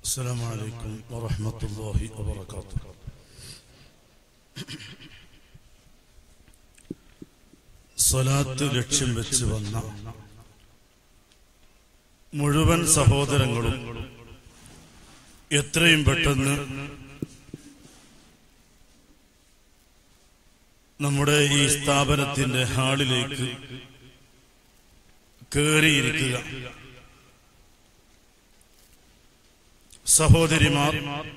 السلام عليكم ورحمة الله وبركاته സ്വലാത്ത് ലക്ഷ്യം വെച്ച് വന്ന മുഴുവൻ സഹോദരങ്ങളും എത്രയും പെട്ടെന്ന് നമ്മുടെ ഈ സ്ഥാപനത്തിന്റെ ഹാളിലേക്ക് കയറിയിരിക്കുക സഹോദരിമാർ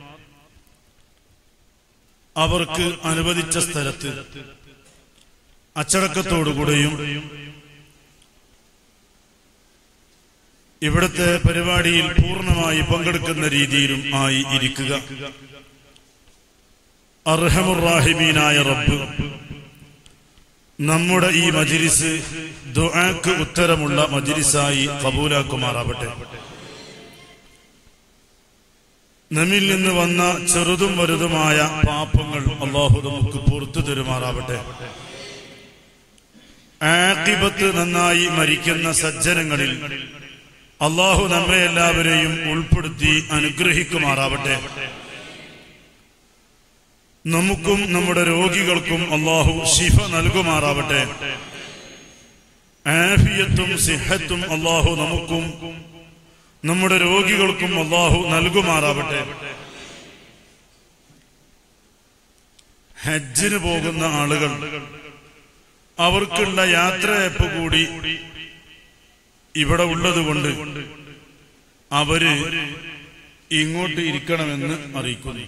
അവർക്ക് അനുവദിച്ച സ്ഥലത്ത് അച്ചടക്കത്തോടുകൂടെയും ഇവിടുത്തെ പരിപാടിയിൽ പൂർണ്ണമായി പങ്കെടുക്കുന്ന രീതിയിലും ആയി ഇരിക്കുക അർഹമുറാഹിമീനായ റബ്ബ് നമ്മുടെ ഈ മജിലിസ് ദുആക്ക് ഉത്തരമുള്ള മജിലിസായി കബൂലാക്കുമാറാവട്ടെ നമ്മിൽ നിന്ന് വന്ന ചെറുതും വലുതുമായ പാപങ്ങൾ അള്ളാഹു നമുക്ക് പുറത്തു തരുമാറാവട്ടെ ആക്കിബത്ത് നന്നായി മരിക്കുന്ന സജ്ജനങ്ങളിൽ അള്ളാഹു നമ്മെ എല്ലാവരെയും ഉൾപ്പെടുത്തി അനുഗ്രഹിക്കുമാറാവട്ടെ നമുക്കും നമ്മുടെ രോഗികൾക്കും അള്ളാഹു ശിഫ നൽകുമാറാവട്ടെ ആഫിയത്തും സിഹത്തും അള്ളാഹു നമുക്കും നമ്മുടെ രോഗികൾക്കും അള്ളാഹു നൽകുമാറാവട്ടെ ഹജ്ജിന് പോകുന്ന ആളുകൾ അവർക്കുള്ള യാത്രയപ്പ് കൂടി ഇവിടെ ഉള്ളതുകൊണ്ട് അവര് ഇങ്ങോട്ട് ഇരിക്കണമെന്ന് അറിയിക്കുന്നു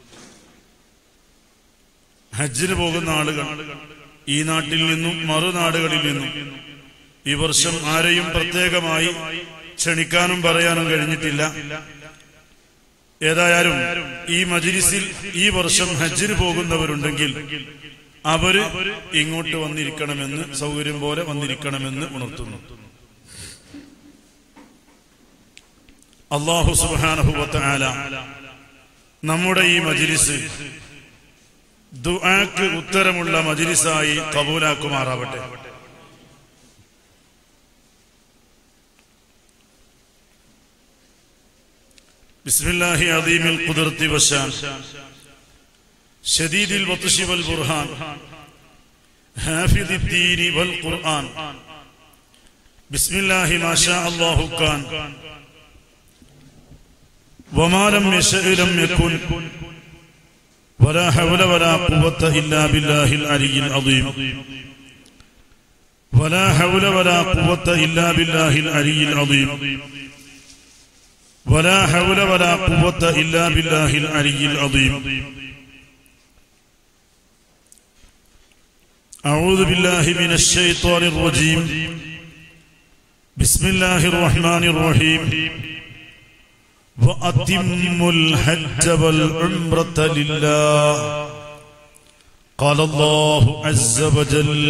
ഹജ്ജിന് പോകുന്ന ആളുകൾ ഈ നാട്ടിൽ നിന്നും മറുനാടുകളിൽ നിന്നും ഈ വർഷം ആരെയും പ്രത്യേകമായി ക്ഷണിക്കാനും പറയാനും കഴിഞ്ഞിട്ടില്ല ഏതായാലും ഈ മജിലിസിൽ ഈ വർഷം ഹജ്ജിന് പോകുന്നവരുണ്ടെങ്കിൽ അവര് ഇങ്ങോട്ട് വന്നിരിക്കണമെന്ന് സൗകര്യം പോലെ വന്നിരിക്കണമെന്ന് ഉണർത്തുന്നു അള്ളാഹു സുബാനഹുവത്ത ആല നമ്മുടെ ഈ മജിലിസ് ദുആക്ക് ഉത്തരമുള്ള മജിലിസായി കബൂലാക്കുമാറാവട്ടെ بسم الله عظيم القدرة والشان شديد البطش والبرهان حافظ الدين والقرآن بسم الله ما شاء الله كان وما لم يشأ لم يكن ولا حول ولا قوة إلا بالله العلي العظيم ولا حول ولا قوة إلا بالله العلي العظيم ولا حول ولا قوة إلا بالله العلي العظيم أعوذ بالله من الشيطان الرجيم بسم الله الرحمن الرحيم وأتموا الحج والعمرة لله قال الله عز وجل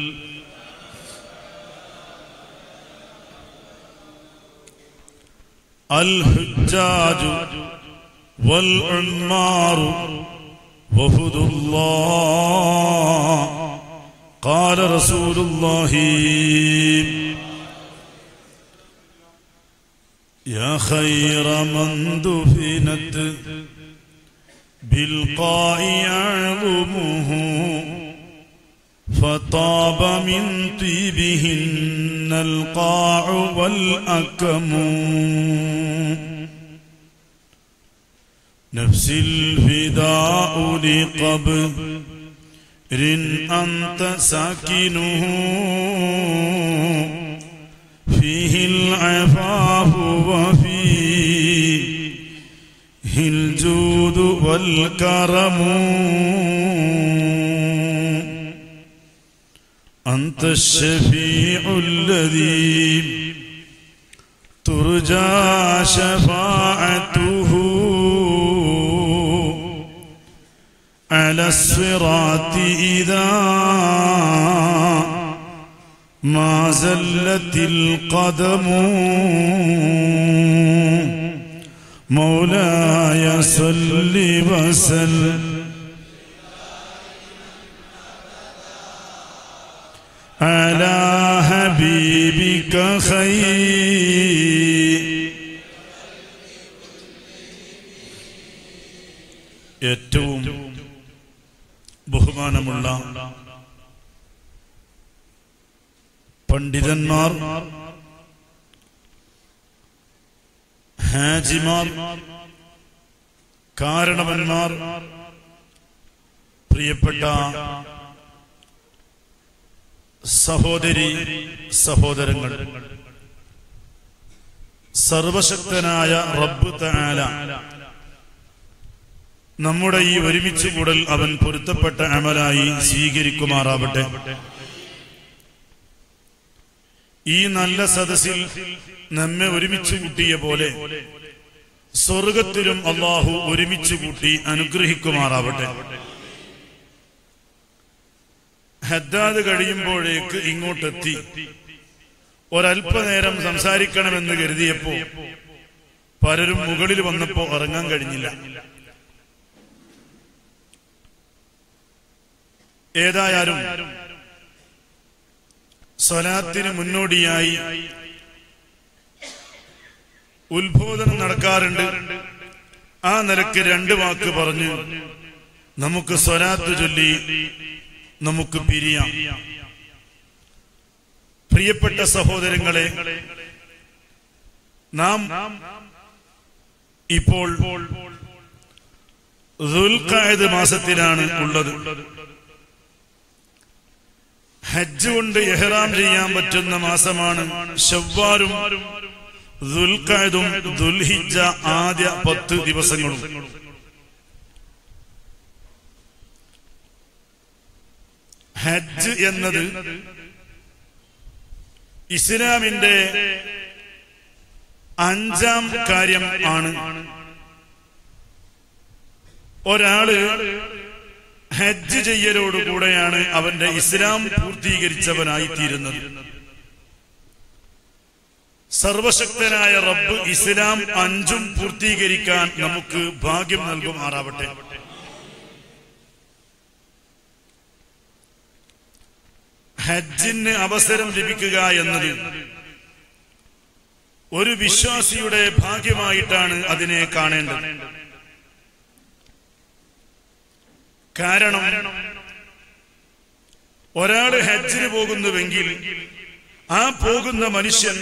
الحجاج والعمار وفد الله قال رسول الله يا خير من دفنت بالقاء يعظمه فطاب من طيبهن القاع والأكم نفس الفداء لقبر أنت ساكنه فيه العفاف وفيه الجود والكرم أنت الشفيع الذي ترجى شفاعته على الصراط إذا ما زلت القدم مولاي صل وسلم على حبيبك خير ഏറ്റവും ബഹുമാനമുള്ള പണ്ഡിതന്മാർ ഹാജിമാർ കാരണവന്മാർ പ്രിയപ്പെട്ട സഹോദരി സഹോദരങ്ങൾ സർവശക്തനായ റബ്ബ് താല നമ്മുടെ ഈ ഒരുമിച്ച് കൂടൽ അവൻ പൊരുത്തപ്പെട്ട അമലായി സ്വീകരിക്കുമാറാവട്ടെ ഈ നല്ല സദസ്സിൽ നമ്മെ ഒരുമിച്ച് കൂട്ടിയ പോലെ സ്വർഗത്തിലും അള്ളാഹു ഒരുമിച്ച് കൂട്ടി അനുഗ്രഹിക്കുമാറാവട്ടെ ഹദ്ദാദ് കഴിയുമ്പോഴേക്ക് ഇങ്ങോട്ടെത്തി ഒരല്പനേരം സംസാരിക്കണമെന്ന് കരുതിയപ്പോ പലരും മുകളിൽ വന്നപ്പോ ഇറങ്ങാൻ കഴിഞ്ഞില്ല ഏതായാലും സ്വലാത്തിന് മുന്നോടിയായി ഉത്ബോധനം നടക്കാറുണ്ട് ആ നിലക്ക് രണ്ട് വാക്ക് പറഞ്ഞു നമുക്ക് സ്വലാത്ത് ചൊല്ലി നമുക്ക് പിരിയാം പ്രിയപ്പെട്ട സഹോദരങ്ങളെ നാം ഇപ്പോൾ ദുൽഖായത് മാസത്തിലാണ് ഉള്ളത് ഹജ്ജ് കൊണ്ട് എഹ്റാം ചെയ്യാൻ പറ്റുന്ന മാസമാണ് ഷവ്വാലും ദുൽഖായതും ദുൽഹിജ ആദ്യ പത്ത് ദിവസങ്ങളും ഹജ്ജ് എന്നത് ഇസ്ലാമിന്റെ അഞ്ചാം കാര്യം ആണ് ഒരാള് ഹജ്ജ് ചെയ്യലോടുകൂടെയാണ് അവന്റെ ഇസ്ലാം പൂർത്തീകരിച്ചവനായി തീരുന്നത് സർവശക്തനായ റബ്ബ് ഇസ്ലാം അഞ്ചും പൂർത്തീകരിക്കാൻ നമുക്ക് ഭാഗ്യം നൽകുമാറാവട്ടെ ഹജ്ജിന് അവസരം ലഭിക്കുക എന്നത് ഒരു വിശ്വാസിയുടെ ഭാഗ്യമായിട്ടാണ് അതിനെ കാണേണ്ടത് കാരണം ഒരാള് ഹജ്ജിന് പോകുന്നുവെങ്കിൽ ആ പോകുന്ന മനുഷ്യൻ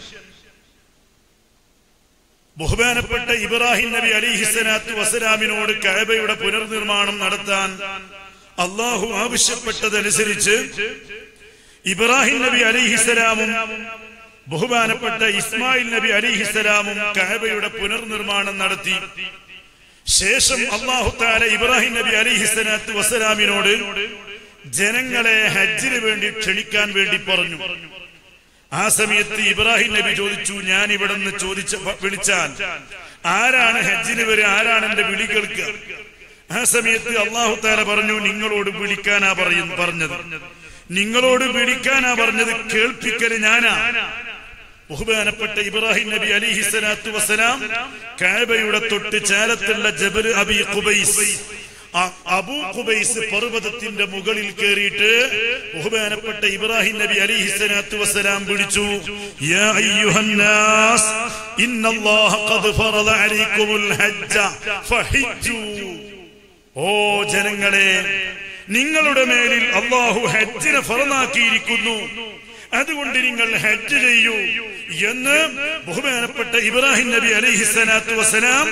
ബഹുമാനപ്പെട്ട ഇബ്രാഹിം നബി അലിഹിസനാത്ത് വസലാമിനോട് കഅബയുടെ പുനർനിർമ്മാണം നടത്താൻ അള്ളാഹു ആവശ്യപ്പെട്ടതനുസരിച്ച് ഇബ്രാഹിം നബി അലിഹിസലാമും ബഹുമാനപ്പെട്ട ഇസ്മായിൽ നബി അലിഹിസലാമും കഅബയുടെ പുനർനിർമ്മാണം നടത്തി ശേഷം അള്ളാഹു താല ഇബ്രാഹിം നബി അലിഹിസനാത്ത് വസലാമിനോട് ജനങ്ങളെ ഹജ്ജിന് വേണ്ടി ക്ഷണിക്കാൻ വേണ്ടി പറഞ്ഞു ആ സമയത്ത് ഇബ്രാഹിം നബി ചോദിച്ചു ഞാൻ ഇവിടെ നിന്ന് ചോദിച്ച വിളിച്ചാൽ ആരാണ് ഹജ്ജിന് വരെ ആരാണ് എന്റെ വിളി കേൾക്കുക ആ സമയത്ത് അള്ളാഹു താല പറഞ്ഞു നിങ്ങളോട് വിളിക്കാനാ പറയും പറഞ്ഞത് നിങ്ങളോട് വിളിക്കാനാ പറഞ്ഞത് കേൾപ്പിക്കല് ഞാനാ ബഹുമാനപ്പെട്ട ഇബ്രാഹിം നബി അലിഹി സ്വലാത്തു വസ്സലാം കാബയുടെ തൊട്ട് ചാലത്തുള്ള ജബൽ അബി ഖുബൈസ് അബൂ ഖുബൈസ് പർവ്വതത്തിന്റെ മുകളിൽ കയറിയിട്ട് ബഹുമാനപ്പെട്ട ഇബ്രാഹിം നബി അലിഹി സ്വലാത്തു വസ്സലാം വിളിച്ചു യാ അയ്യുഹന്നാസ് ഇന്നല്ലാഹ ഖദ് ഫറദ അലൈക്കുമുൽ ഹജ്ജ ഫഹിജ്ജു ഓ ജനങ്ങളെ നിങ്ങളുടെ മേലിൽ അള്ളാഹു ഹജ്ജിനെ ഫറനാക്കിയിരിക്കുന്നു അതുകൊണ്ട് നിങ്ങൾ ഹജ്ജ് ചെയ്യൂ എന്ന് ബഹുമാനപ്പെട്ട ഇബ്രാഹിം നബി അലൈഹി സ്വലാത്തു വസ്സലാം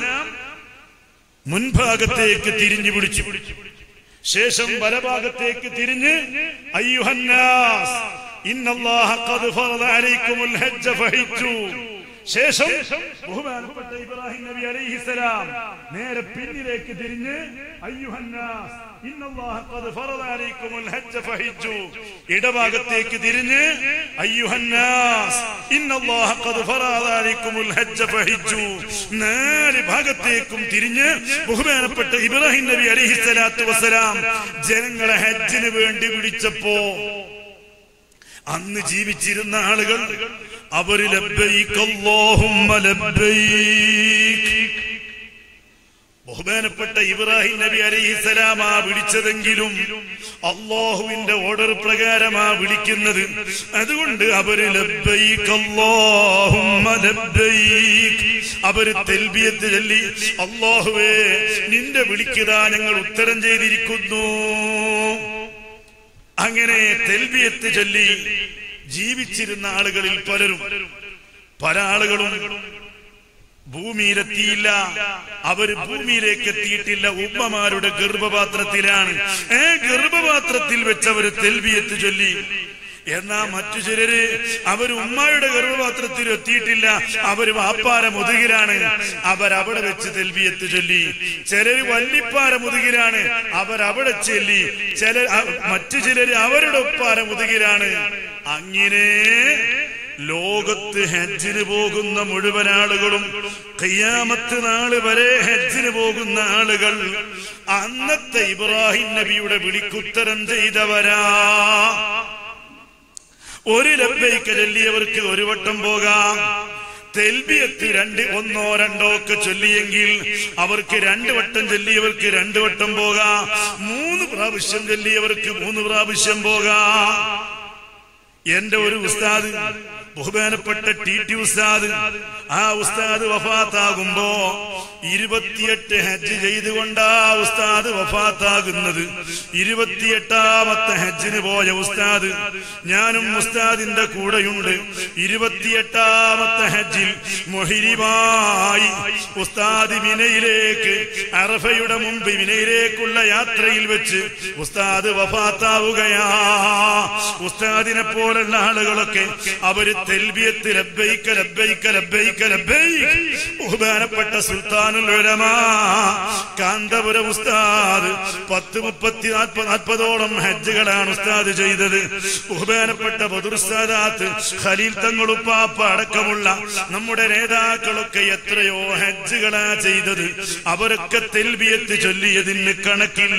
മുൻഭാഗത്തേക്ക് തിരിഞ്ഞു പിടിച്ചു ശേഷം വലഭാഗത്തേക്ക് തിരിഞ്ഞ് അയ്യുഹന്നാസ് ഇന്നല്ലാഹ ഖദ് ഫറദ അലൈക്കുമുൽ ഹജ്ജ ഫഹിജ്ജു ശേഷം ബഹുമാനപ്പെട്ട ഇബ്രാഹിം നബി അലൈഹിസലാം നേരെ പിന്നിലേക്ക് തിരിഞ്ഞ് അയ്യുഹന്നാസ് ഇന്നല്ലാഹ ഖദ് ഫറദ അലൈക്കുമുൽ ഹജ്ജ ഫഹിജ്ജു ഇടഭാഗത്തേക്ക് തിരിഞ്ഞ് അയ്യുഹന്നാസ് ഇന്നല്ലാഹ ഖദ് ഫറദ അലൈക്കുമുൽ ഹജ്ജ ഫഹിജ്ജു നാല് ഭാഗത്തേക്കും തിരിഞ്ഞ് ബഹുമാനപ്പെട്ട ഇബ്രാഹിം നബി അലൈഹിസ്സലാത്തു വസ്സലാം ജനങ്ങളെ ഹജ്ജിന് വേണ്ടി വിളിച്ചപ്പോ അന്ന് ജീവിച്ചിരുന്ന ആളുകൾ അവര് ലബ്ബൈക് അല്ലാഹുമ്മ ലബ്ബൈക് ബഹുമാനപ്പെട്ട ഇബ്രാഹിം നബി അലൈഹിസലാമാ വിളിച്ചതെങ്കിലും അള്ളാഹുവിന്റെ ഓർഡർ പ്രകാരമാ വിളിക്കുന്നത് അതുകൊണ്ട് അവര് ലബ്ബൈക് അല്ലാഹുമ്മ ലബ്ബൈക് അവര് തെൽബിയത്ത് ചൊല്ലി അള്ളാഹുവേ നിന്റെ വിളിക്കുതാ ഞങ്ങൾ ഉത്തരം ചെയ്തിരിക്കുന്നു അങ്ങനെ തെൽബിയത്ത് ചൊല്ലി ജീവിച്ചിരുന്ന ആളുകളിൽ പലരും പല ആളുകളും ഭൂമിയിലെത്തിയില്ല അവര് ഭൂമിയിലേക്ക് എത്തിയിട്ടില്ല ഉമ്മമാരുടെ ഗർഭപാത്രത്തിലാണ് ഏ ഗർഭപാത്രത്തിൽ വെച്ച് അവര് തെൽബിയത്ത് ചൊല്ലി എന്നാ മറ്റു ചിലര് അവർ ഉമ്മയുടെ ഗർഭപാത്രത്തിൽ എത്തിയിട്ടില്ല അവര് വാപ്പാര മുതുകിലാണ് അവരവിടെ വെച്ച് തെൽബിയത്ത് ചൊല്ലി ചിലര് വല്ലിപ്പാര മുതുകിലാണ് അവരവിടെ ചൊല്ലി ചില മറ്റു ചിലര് അവരുടെ ഉപ്പാര മുതുകിലാണ് അങ്ങനെ ലോകത്ത് ഹജ്ജിന് പോകുന്ന മുഴുവൻ ആളുകളും കയ്യാമത്ത് നാള് വരെ ഹജ്ജിന് പോകുന്ന ആളുകൾ അന്നത്തെ ഇബ്രാഹിം നബിയുടെ വിളിക്കുത്തരം ചെയ്തവരാ ഒരു ലബ്ബൈക്ക് ചൊല്ലിയവർക്ക് ഒരു വട്ടം പോകാം തെൽബിയത്ത് രണ്ട് ഒന്നോ രണ്ടോ ഒക്കെ ചൊല്ലിയെങ്കിൽ അവർക്ക് രണ്ട് വട്ടം ചൊല്ലിയവർക്ക് രണ്ട് വട്ടം പോകാം മൂന്ന് പ്രാവശ്യം ചൊല്ലിയവർക്ക് മൂന്ന് പ്രാവശ്യം പോകാം എന്റെ ഒരു ഉസ്താദ് ബഹുമാനപ്പെട്ട ടി ടി ഉസ്താദ് ആ ഉസ്താദ് വഫാത്താകുമ്പോ ഇരുപത്തിയെട്ട് ഹജ്ജ് ചെയ്തുകൊണ്ടാ ഉസ്താദ് വഫാത്താകുന്നത് ഇരുപത്തിയെട്ടാമത്തെ ഹജ്ജിന് പോയ ഉസ്താദ് ഞാനും ഉസ്താദിന്റെ കൂടെയുണ്ട് ഇരുപത്തിയെട്ടാമത്തെ ഹജ്ജിൽ മൊഹിരിമായി ഉസ്താദ് വിനയിലേക്ക് അറഫയുടെ മുമ്പ് വിനയിലേക്കുള്ള യാത്രയിൽ വെച്ച് ഉസ്താദ് വഫാത്താവുകയാ ഉസ്താദിനെ പോലുള്ള ആളുകളൊക്കെ അവര് തെൽബിയത്ത് ലബ്ബൈക്ക ലബ്ബൈക്ക ലബ്ബൈക്ക ലബ്ബൈക്ക് ബഹുമാനപ്പെട്ട സുൽത്താനുൽ ഉലമാ കാന്തപുരം ഉസ്താദ് പത്ത് മുപ്പത്തി നാൽപ്പത് നാൽപ്പതോളം ഹജ്ജുകളാണ് ഉസ്താദ് ചെയ്തത് ബഹുമാനപ്പെട്ട ബദുർസാദാത്ത് ഖലീൽ തങ്ങളുപ്പാപ്പ അടക്കമുള്ള നമ്മുടെ നേതാക്കളൊക്കെ എത്രയോ ഹജ്ജുകളാ ചെയ്തത് അവരൊക്കെ തെൽബിയത്ത് ചൊല്ലിയതിന് കണക്കില്ല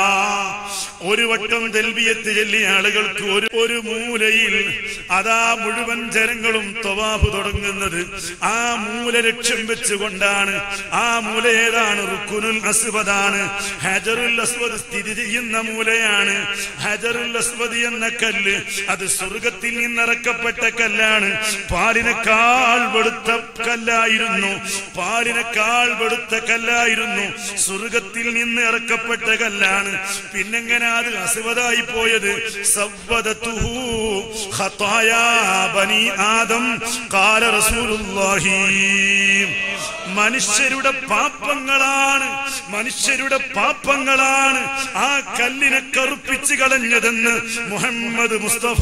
ഒരു വട്ടം തെൽബിയത്ത് ചൊല്ലിയ ആളുകൾക്ക് ഒരു ഒരു മൂലയിൽ അതാ മുഴുവൻ ജനങ്ങളും തൊവാഫ് തുടങ്ങുന്നത് ആ മൂല ലക്ഷ്യം വെച്ചുകൊണ്ടാണ് ആ മൂല ഏതാണ് റുക്കുനുൽ അസ്വദാണ് ഹജറുൽ അസ്വദ് സ്ഥിതി ചെയ്യുന്ന മൂലയാണ് ഹജറുൽ അസ്വദ് എന്ന കല്ല് അത് സ്വർഗത്തിൽ നിന്നിറക്കപ്പെട്ട കല്ലാണ് പാലിനേക്കാൾ വെളുത്ത കല്ലായിരുന്നു പാലിനേക്കാൾ വെളുത്ത കല്ലായിരുന്നു സ്വർഗത്തിൽ നിന്ന് ഇറക്കപ്പെട്ട കല്ലാണ് പിന്നെങ്ങനെ അത് അസുവതായി പോയത് സവ്വദത്തുഹു ഖതായാ ബനി ആദം ഖാല റസൂലുള്ളാഹി മനുഷ്യരുടെ പാപങ്ങളാണ് മനുഷ്യരുടെ പാപങ്ങളാണ് ആ കല്ലിനെ കറുപ്പിച്ച് കളഞ്ഞതെന്ന് മുഹമ്മദ് മുസ്തഫ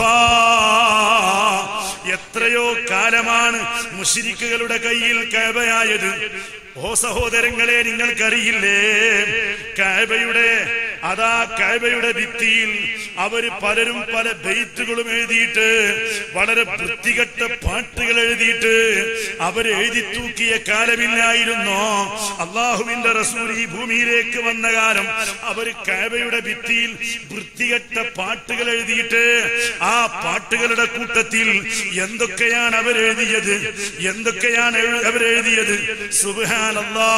എത്രയോ കാലമാണ് മുഷിരിക്കുകളുടെ കയ്യിൽ കബയായത് ഓ സഹോദരങ്ങളെ നിങ്ങൾക്കറിയില്ലേ കാബയുടെ അതാ കാബയുടെ ഭിത്തിയിൽ അവര് പലരും പല ബെയ്ത്തുകളും എഴുതിയിട്ട് വളരെ വൃത്തികെട്ട പാട്ടുകൾ എഴുതിയിട്ട് അവര് എഴുതി തൂക്കിയ കാലമില്ലായിരുന്നോ അള്ളാഹുവിന്റെ റസൂൽ ഈ ഭൂമിയിലേക്ക് വന്ന കാലം അവര് കാബയുടെ ഭിത്തിയിൽ വൃത്തികെട്ട പാട്ടുകൾ എഴുതിയിട്ട് ആ പാട്ടുകളുടെ കൂട്ടത്തിൽ എന്തൊക്കെയാണ് അവരെഴുതിയത് എന്തൊക്കെയാണ് എഴു- അവരെഴുതിയത് സുബാനല്ലാ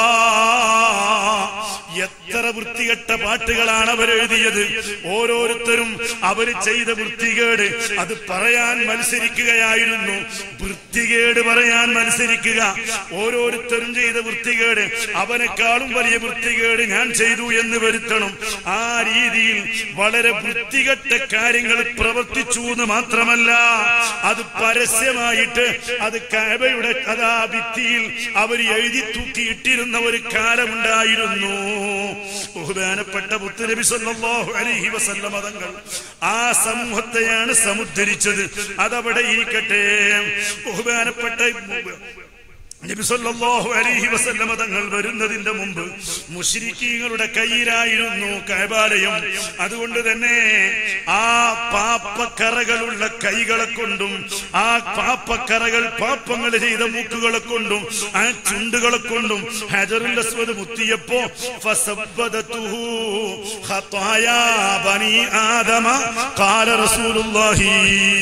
എത്ര വൃത്തികെട്ട പാട്ടുകളാണ് അവരെഴുതിയത് ഓരോരുത്തരും അവര് ചെയ്ത വൃത്തികേട് അത് പറയാൻ മത്സരിക്കുകയായിരുന്നു വൃത്തികേട് പറയാൻ മത്സരിക്കുക ഓരോരുത്തരും ചെയ്ത വൃത്തികേട് അവനെക്കാളും വലിയ വൃത്തികേട് ഞാൻ ചെയ്തു എന്ന് വരുത്തണം ആ രീതിയിൽ വളരെ വൃത്തികെട്ട കാര്യങ്ങൾ പ്രവർത്തിച്ചു എന്ന് മാത്രമല്ല അത് പരസ്യമായിട്ട് അത് കാബയുടെ അതാ ഭിത്തിയിൽ അവർ എഴുതി തൂക്കിയിട്ടിരുന്ന ഒരു കാലമുണ്ടായിരുന്നു ബഹുമാനപ്പെട്ട മുത്തുനബി സല്ലല്ലാഹു അലൈഹി വസല്ലമ തങ്ങൾ ആ സമൂഹത്തെയാണ് സമുദ്ധരിച്ചത് അതവിടെ ഇരിക്കട്ടെ ബഹുമാനപ്പെട്ട നബി സല്ലല്ലാഹു അലൈഹി വസല്ലമ തങ്ങൾ വരുന്നതിന്റെ മുമ്പ് മുശ്രിക്കീങ്ങളുടെ കയ്യിലായിരുന്നു കൈബാലയം അതുകൊണ്ട് തന്നെ ആ പാപ്പക്കറകളുള്ള കൈകളെ കൊണ്ടും ആ പാപ്പക്കറകൾ പാപ്പങ്ങൾ ചെയ്ത മൂക്കുകളെ കൊണ്ടും ആ ചുണ്ടുകളെ കൊണ്ടും ഹജറുൽ അസ്വദ് മുത്തിയപ്പോ ഫസബ്ബദതുഹു ഖതായാ ബനി ആദമ ഖാല റസൂലുള്ളാഹി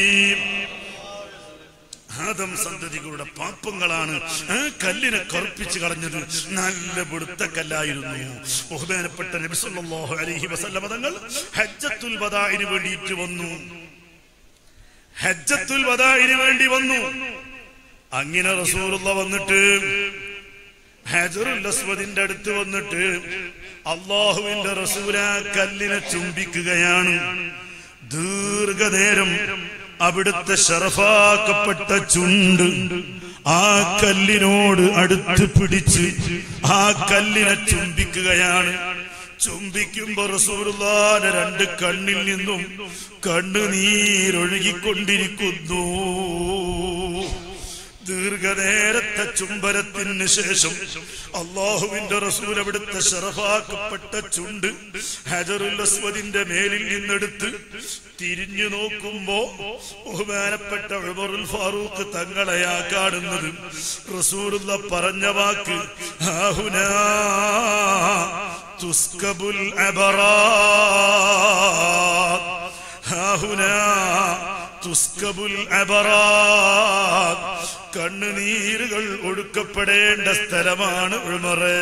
ആദം സന്തതികളുടെ പാപ്പങ്ങളാണ് ആ കല്ലിനെ കറുപ്പിച്ച് കളഞ്ഞത് നല്ല വെളുത്ത കല്ലായിരുന്നു ബഹുമാനപ്പെട്ട നബി സല്ലല്ലാഹു അലൈഹി വസല്ലമ തങ്ങൾ ഹജ്ജത്തുൽ വദാഇന് വേണ്ടിയിട്ട് വന്നു ഹജ്ജത്തുൽ വദാഇന് വേണ്ടി വന്നു അങ്ങനെ റസൂലുള്ള വന്നിട്ട് ഹജറുൽ അസ്വദിന്റെ അടുത്ത് വന്നിട്ട് അള്ളാഹുവിന്റെ റസൂല കല്ലിനെ ചുംബിക്കുകയാണ് ദീർഘനേരം അവിടുത്തെ ഷറഫാക്കപ്പെട്ട ചുണ്ട് ആ കല്ലിനോട് അടുത്ത് പിടിച്ച് ആ കല്ലിനെ ചുംബിക്കുകയാണ് ചുംബിക്കുമ്പോ റസൂലുള്ളാന്റെ രണ്ട് കണ്ണിൽ നിന്നും കണ്ണുനീരൊഴുകിക്കൊണ്ടിരിക്കുന്നു ദീർഘനേരത്തെ ചുംബനത്തിന് ശേഷം അള്ളാഹുവിന്റെ റസൂൽ അവിടുത്തെ ഷറഫാക്കപ്പെട്ട ചുണ്ട് ഹജറുൽ അസ്വദിന്റെ മേലിൽ നിന്നെടുത്ത് തിരിഞ്ഞു നോക്കുമ്പോ ബഹുമാനപ്പെട്ട ഉമറുൽ ഫാറൂഖ് തങ്ങളെയാ കാണുന്നത് റസൂലുള്ള പറഞ്ഞ വാക്ക് ആഹുനാ തുസ്കബുൽ അബറാ ഹാഹുനാ തുസ്കബുൽ അബറാത്ത് കണ്ണുനീരുകൾ ഒഴുക്കപ്പെടേണ്ട സ്ഥലമാണ് ഉൾമറേ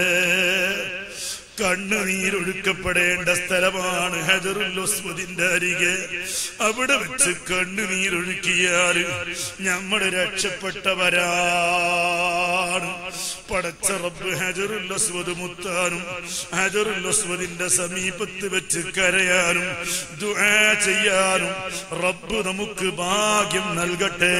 കണ്ണുനീരൊഴുക്കപ്പെടേണ്ട സ്ഥലമാണ് ഹജറുൽ ഉസ്വദിന്റെ അരികെ അവിടെ വെച്ച് കണ്ണുനീരൊഴുക്കിയാൽ നമ്മൾ രക്ഷപ്പെട്ടവരാണ് പടച്ച റബ്ബ് ഹജറുൽ അസ്വദ് മുത്താനും ഹജറുൽ അസ്വദിന്റെ സമീപത്ത് വെച്ച് കരയാനും ദുആ ചെയ്യാനും റബ്ബ് നമുക്ക് ഭാഗ്യം നൽകട്ടെ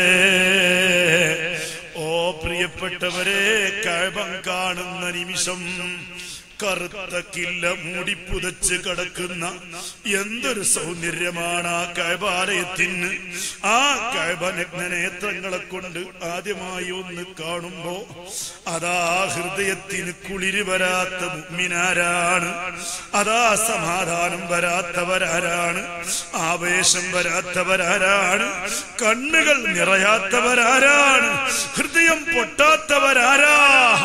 ഓ പ്രിയപ്പെട്ടവരെ കഴകം കാണുന്ന നിമിഷം കറുത്ത കില്ല മൂടിപ്പുതച്ച് കിടക്കുന്ന എന്തൊരു സൗന്ദര്യമാണ് ആ കൈബാലയത്തിന് ആ കൈബനഗ്ന നേത്രങ്ങളെ കൊണ്ട് ആദ്യമായി ഒന്ന് കാണുമ്പോ അതാ ഹൃദയത്തിന് കുളിര് വരാത്ത മുഗ്മിനാരാണ് അതാ സമാധാനം വരാത്തവരാരാണ് ആവേശം വരാത്തവരാരാണ് കണ്ണുകൾ നിറയാത്തവരാരാണ് ഹൃദയം പൊട്ടാത്തവരാരാ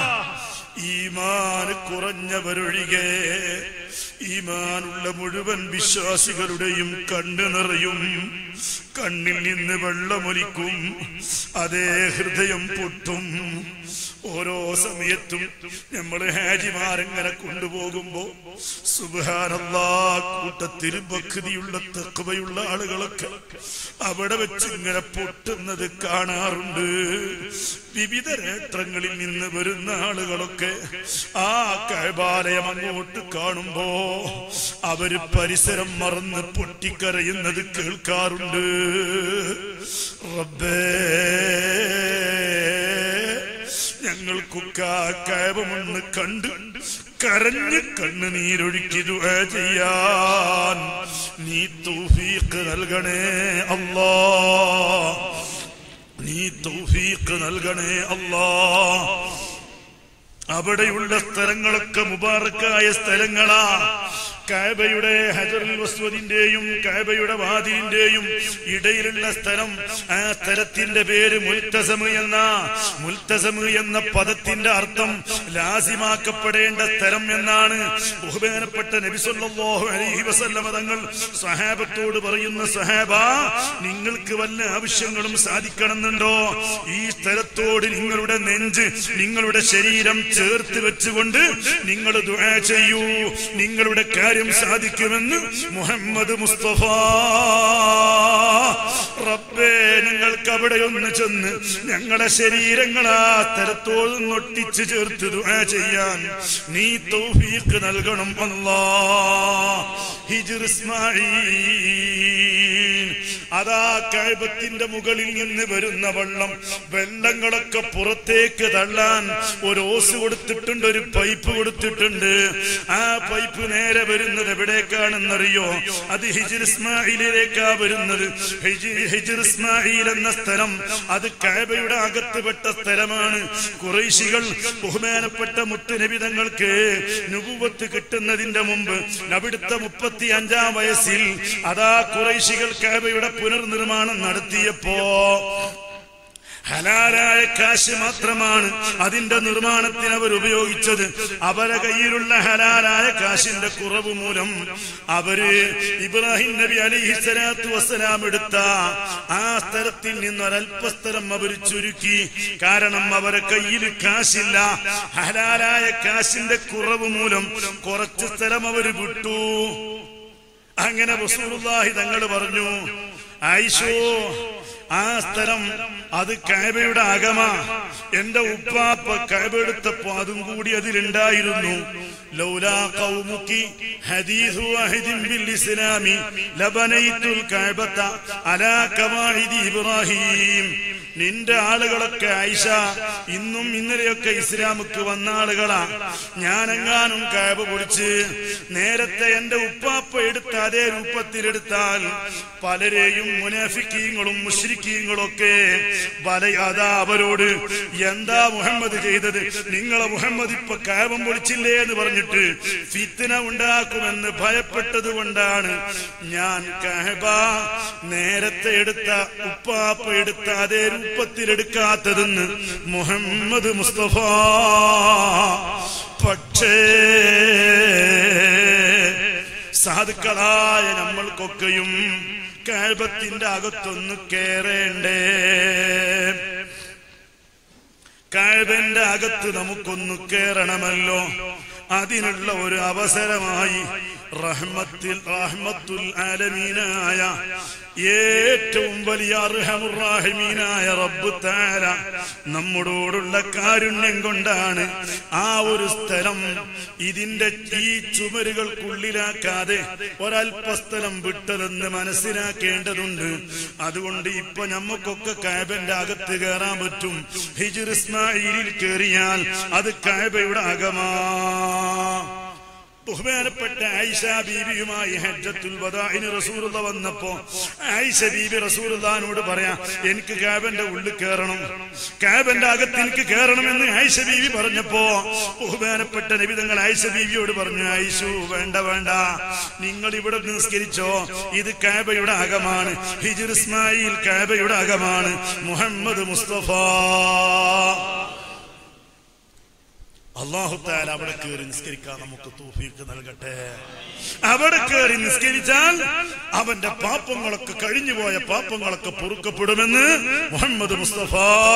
ഈമാൻ കുറഞ്ഞവരൊഴികെ ഈമാനുള്ള മുഴുവൻ വിശ്വാസികളുടെയും കണ്ണ് നിറയും കണ്ണിൽ നിന്ന് വെള്ളമൊലിക്കും അതേ ഹൃദയം പൊട്ടും ഓരോ സമയത്തും നമ്മൾ ഹാജിമാരെങ്ങനെ കൊണ്ടുപോകുമ്പോ സുബാനല്ലാ കൂട്ടത്തിൽ ഭക്തിയുള്ള തക്കവയുള്ള ആളുകളൊക്കെ അവിടെ വെച്ച് ഇങ്ങനെ പൊട്ടുന്നത് കാണാറുണ്ട് വിവിധ നേത്രങ്ങളിൽ നിന്ന് വരുന്ന ആളുകളൊക്കെ ആ കൈബാലയം അങ്ങോട്ട് കാണുമ്പോ അവര് പരിസരം മറന്ന് പൊട്ടിക്കരയുന്നത് കേൾക്കാറുണ്ട് റബ്ബേ ഞങ്ങൾക്കൊക്കെ ആ കയവമൊന്ന് കണ്ട് കരഞ്ഞ് കണ്ണുനീരൊഴുക്കി ദുആ ചെയ്യാൻ നീ തൗഫീഖ് നൽകണേ അല്ലാ നീ തൗഫീഖ് നൽകണേ അല്ലാ അവിടെയുള്ള സ്ഥലങ്ങളൊക്കെ മുബാറക്കായ സ്ഥലങ്ങളാ കാബയുടെ ഹജറുൽ വസ്വദിന്റെയും കാബയുടെ വാതിലിന്റെയും ഇടയിലുള്ള സ്ഥലം ആ സ്ഥലത്തിന്റെ പേര് മുൽത്തസമ് എന്ന മുൽത്തസമ് എന്ന പദത്തിന്റെ അർത്ഥം ലാസിമാക്കപ്പെടേണ്ട സ്ഥലം എന്നാണ് ബഹുമാനപ്പെട്ട നബിസല്ലാഹു അലൈഹി വസല്ലമ തങ്ങൾ സഹാബത്തോട് പറയുന്ന സഹാബ നിങ്ങൾക്ക് വല്ല ആവശ്യങ്ങളും സാധിക്കണമെന്നുണ്ടോ ഈ സ്ഥലത്തോട് നിങ്ങളുടെ നെഞ്ച് നിങ്ങളുടെ ശരീരം ചേർത്ത് വെച്ചുകൊണ്ട് നിങ്ങൾ ദുആ ചെയ്യൂ നിങ്ങളുടെ കാര്യം സാധിക്കുമെന്ന് മുഹമ്മദ് മുസ്തഫ റബ്ബേ ഞങ്ങൾക്ക് അവിടെ ഒന്ന് ചെന്ന് ഞങ്ങളുടെ ശരീരങ്ങൾ ആ സ്ഥലത്തോട് ഒട്ടിച്ച് ചേർത്ത് ദുആ ചെയ്യാൻ നീ തൗഫീഖ് നൽകണം അല്ലാ ഹിജ്ർ ഇസ്മാഈൽ അതാ കൈബത്തിന്റെ മുകളിൽ നിന്ന് വരുന്ന വെള്ളം വെള്ളങ്ങളൊക്കെ പുറത്തേക്ക് തള്ളാൻ ഒരു ഓസ് കൊടുത്തിട്ടുണ്ട് ഒരു പൈപ്പ് കൊടുത്തിട്ടുണ്ട് ആ പൈപ്പ് നേരെ വരുന്നത് എവിടേക്കാണെന്നറിയോ അത് ഹിജിർ ഇസ്മായിലേക്കാ വരുന്നത് ഹിജി- ഹിജിർ ഇസ്മായിൽ എന്ന സ്ഥലം അത് കൈബയുടെ അകത്തുപെട്ട സ്ഥലമാണ് കുറേശികൾ ബഹുമാനപ്പെട്ട മുത്തുനബിതങ്ങൾക്ക് നുപുവത്ത് കിട്ടുന്നതിന്റെ മുമ്പ് അവിടുത്തെ മുപ്പത്തി അഞ്ചാം വയസ്സിൽ അതാ കുറേശികൾ കാബയുടെ പുനർനിർമ്മാണം നടത്തിയപ്പോ ഹലാലായ കാശ് മാത്രമാണ് അതിന്റെ നിർമ്മാണത്തിന് അവർ ഉപയോഗിച്ചത് അവരെ കയ്യിലുള്ള ഹലാലായ കാശിന്റെ കുറവ് മൂലം അവര് ഇബ്രാഹിം നബി അലിഹി സ്വലാത്തു വസ്സലാം എടുത്ത ആ സ്ഥലത്തിൽ നിന്ന് ഒരല്പസ്ഥലം അവർ ചുരുക്കി കാരണം അവരെ കയ്യിൽ കാശില്ല ഹലാലായ കാശിന്റെ കുറവ് മൂലം കുറച്ച് സ്ഥലം അവര് വിട്ടു അങ്ങനെ റസൂലുള്ളാഹി തങ്ങൾ പറഞ്ഞു ആയിഷോ ആ സ്ഥലം അത് കൈബയുടെ അകമാ എന്റെ ഉപ്പാപ്പ കൈബ എടുത്തപ്പോ അതും കൂടി അതിലുണ്ടായിരുന്നു ലൗലാ ഖൗമുക്കി ഹദീസു വഹദിൻ ബിൽ ഇസ്ലാമി ലബനൈതുൽ കഅബത അലാ കവാഇദി ഇബ്രാഹിം നിന്റെ ആളുകളൊക്കെ ഐഷ ഇന്നും ഇന്നലെയൊക്കെ ഇസ്ലാമുക്ക് വന്ന ആളുകളാ ഞാനെങ്ങാനും കാബ പൊടിച്ച് നേരത്തെ എന്റെ ഉപ്പാപ്പ എടുത്ത അതേ രൂപത്തിലെടുത്താൽ പലരെയും മുനാഫിക്കീങ്ങളും മുഷ്രിക്കീങ്ങളും ഒക്കെ വലയാതാ അവരോട് എന്താ മുഹമ്മദ് ചെയ്തത് നിങ്ങളെ മുഹമ്മദ് ഇപ്പൊ കാബം പൊളിച്ചില്ലേ എന്ന് പറഞ്ഞിട്ട് ഫിത്തിന ഉണ്ടാക്കുമെന്ന് ഭയപ്പെട്ടത് കൊണ്ടാണ് ഞാൻ കഹബ നേരത്തെ എടുത്ത ഉപ്പാപ്പ എടുത്ത അതേ രൂപത്തിലെടുക്കാത്തതെന്ന് മുഹമ്മദ് മുസ്തഫ പക്ഷേ സാധുക്കളായ നമ്മൾക്കൊക്കെയും കാഴ്ബത്തിന്റെ അകത്തൊന്ന് കേറേണ്ടേ കാഴ്ബന്റെ അകത്ത് നമുക്കൊന്ന് കേറണമല്ലോ അതിനുള്ള ഒരു അവസരമായി റഹ്മത്തിൽ റഹ്മത്തുൽ ആലമീനായ ഏറ്റവും വലിയ അർഹമുറാഹിമീനായ റബ്ബ് താര നമ്മോടോടുള്ള കാരുണ്യം കൊണ്ടാണ് ആ ഒരു സ്ഥലം ഇതിന്റെ ഈ ചുമരുകൾക്കുള്ളിലാക്കാതെ ഒരല്പസ്ഥലം വിട്ടതെന്ന് മനസ്സിലാക്കേണ്ടതുണ്ട് അതുകൊണ്ട് ഇപ്പൊ നമുക്കൊക്കെ കാബന്റെ അകത്ത് കയറാൻ പറ്റും ഹിജുർ ഇസ്മായിലിൽ കയറിയാൽ അത് കാബയുടെ അകമാ ബഹുമാനപ്പെട്ട ആയിഷ ബീബിയുമായി ഹജ്ജത്തുൽ വദാഇന് റസൂലുള്ള വന്നപ്പോ ആയിഷ ബീബി റസൂലുള്ളാനോട് പറയാ എനിക്ക് കാബന്റെ ഉള്ളിൽ കയറണം കാബന്റെ അകത്ത് എനിക്ക് കയറണമെന്ന് ആയിഷ ബീബി പറഞ്ഞപ്പോ ബഹുമാനപ്പെട്ട നബിതങ്ങൾ ആയിഷ ബീബിയോട് പറഞ്ഞു ആയിഷു വേണ്ട വേണ്ട നിങ്ങൾ ഇവിടെ നിസ്കരിച്ചോ ഇത് കാബയുടെ അകമാണ് ഹിജുർ ഇസ്മായിൽ കാബയുടെ അകമാണ് മുഹമ്മദ് മുസ്തഫ അള്ളാഹുത്താൽ അവിടെ കയറി നിസ്കരിക്കാൻ നമുക്ക് തൂഫീക്ക് നൽകട്ടെ അവിടെ കയറി നിസ്കരിച്ചാൽ അവന്റെ പാപ്പങ്ങളൊക്കെ കഴിഞ്ഞുപോയ പാപ്പങ്ങളൊക്കെ പൊറുക്കപ്പെടുമെന്ന് മുഹമ്മദ് മുസ്തഫ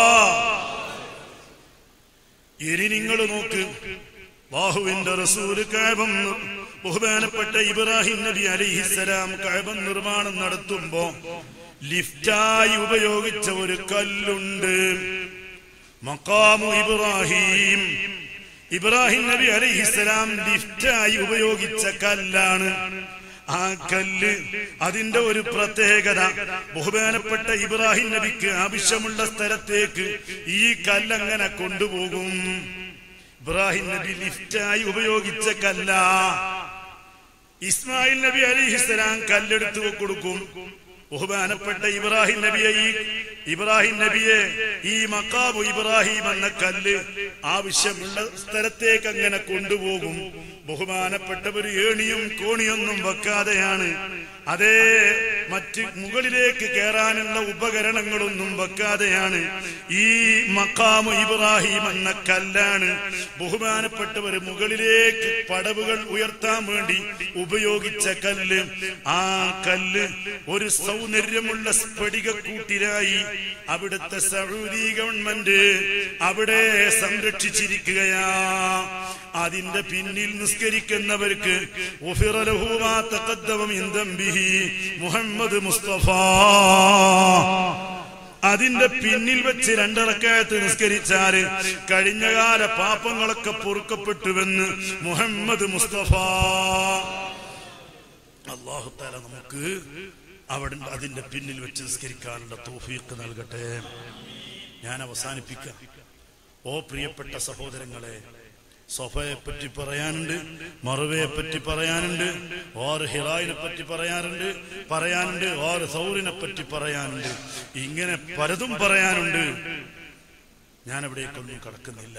ഇനി നിങ്ങൾ നോക്ക് ബാഹുവിന്റെ റസൂല് കാബം ബഹുമാനപ്പെട്ട ഇബ്രാഹിം നബി അലിഹിസലാം കാബം നിർമ്മാണം നടത്തുമ്പോ ലിഫ്റ്റായി ഉപയോഗിച്ച ഒരു കല്ലുണ്ട് മക്കാമു ഇബ്രാഹിം ഇബ്രാഹിം നബി അലൈഹിസ്സലാം ലിഫ്റ്റായി ഉപയോഗിച്ച കല്ലാണ് ആ കല്ല് അതിന്റെ ഒരു പ്രത്യേകത ബഹുമാനപ്പെട്ട ഇബ്രാഹിം നബിക്ക് ആവശ്യമുള്ള സ്ഥലത്തേക്ക് ഈ കല്ലങ്ങനെ കൊണ്ടുപോകും ഇബ്രാഹിം നബി ലിഫ്റ്റായി ഉപയോഗിച്ച കല്ല ഇസ്മായിൽ നബി അലിഹിസ്സലാം കല്ലെടുത്ത് കൊടുക്കും ബഹുമാനപ്പെട്ട ഇബ്രാഹിം നബിയെ ഈ ഇബ്രാഹിം നബിയെ ഈ മക്കാബു ഇബ്രാഹിം എന്ന കല്ല് ആവശ്യമുള്ള സ്ഥലത്തേക്ക് അങ്ങനെ കൊണ്ടുപോകും ബഹുമാനപ്പെട്ടവർ ഏണിയും കോണിയൊന്നും വെക്കാതെയാണ് അതേ മറ്റ് മുകളിലേക്ക് കയറാനുള്ള ഉപകരണങ്ങളൊന്നും വെക്കാതെയാണ് ഈ മക്കാമു ഇബ്രാഹിം എന്ന കല്ലാണ് ബഹുമാനപ്പെട്ടവർ മുകളിലേക്ക് പടവുകൾ ഉയർത്താൻ വേണ്ടി ഉപയോഗിച്ച കല്ല് ആ കല്ല് ഒരു സൗന്ദര്യമുള്ള സ്ഫടികക്കൂട്ടിലായി അവിടുത്തെ സൗദി ഗവൺമെന്റ് അവിടെ സംരക്ഷിച്ചിരിക്കുകയാ അതിന്റെ പിന്നിൽ നിസ്കരിക്കുന്നവർക്ക് മുഹമ്മദ് മുസ്തഫ അതിന്റെ പിന്നിൽ വെച്ച് രണ്ടിറക്കയത്ത് നിസ്കരിച്ചാല് കഴിഞ്ഞകാല പാപങ്ങളൊക്കെ പൊറുക്കപ്പെട്ടുവെന്ന് മുഹമ്മദ് മുസ്തഫ അള്ളാഹു താല നമുക്ക് അവിടെ അതിന്റെ പിന്നിൽ വെച്ച് നിസ്കരിക്കാനുള്ള തോഫീക്ക് നൽകട്ടെ ഞാൻ അവസാനിപ്പിക്കാം ഓ പ്രിയപ്പെട്ട സഹോദരങ്ങളെ സൊഫയെ പറ്റി പറയാനുണ്ട് മറുവയെ പറ്റി പറയാനുണ്ട് ഓർ ഹിറായിനെ പറ്റി പറയാനുണ്ട് പറയാനുണ്ട് ഓർ സൗറിനെ പറ്റി പറയാനുണ്ട് ഇങ്ങനെ പലതും പറയാനുണ്ട് ഞാൻ അവിടേക്കൊന്നും കടക്കുന്നില്ല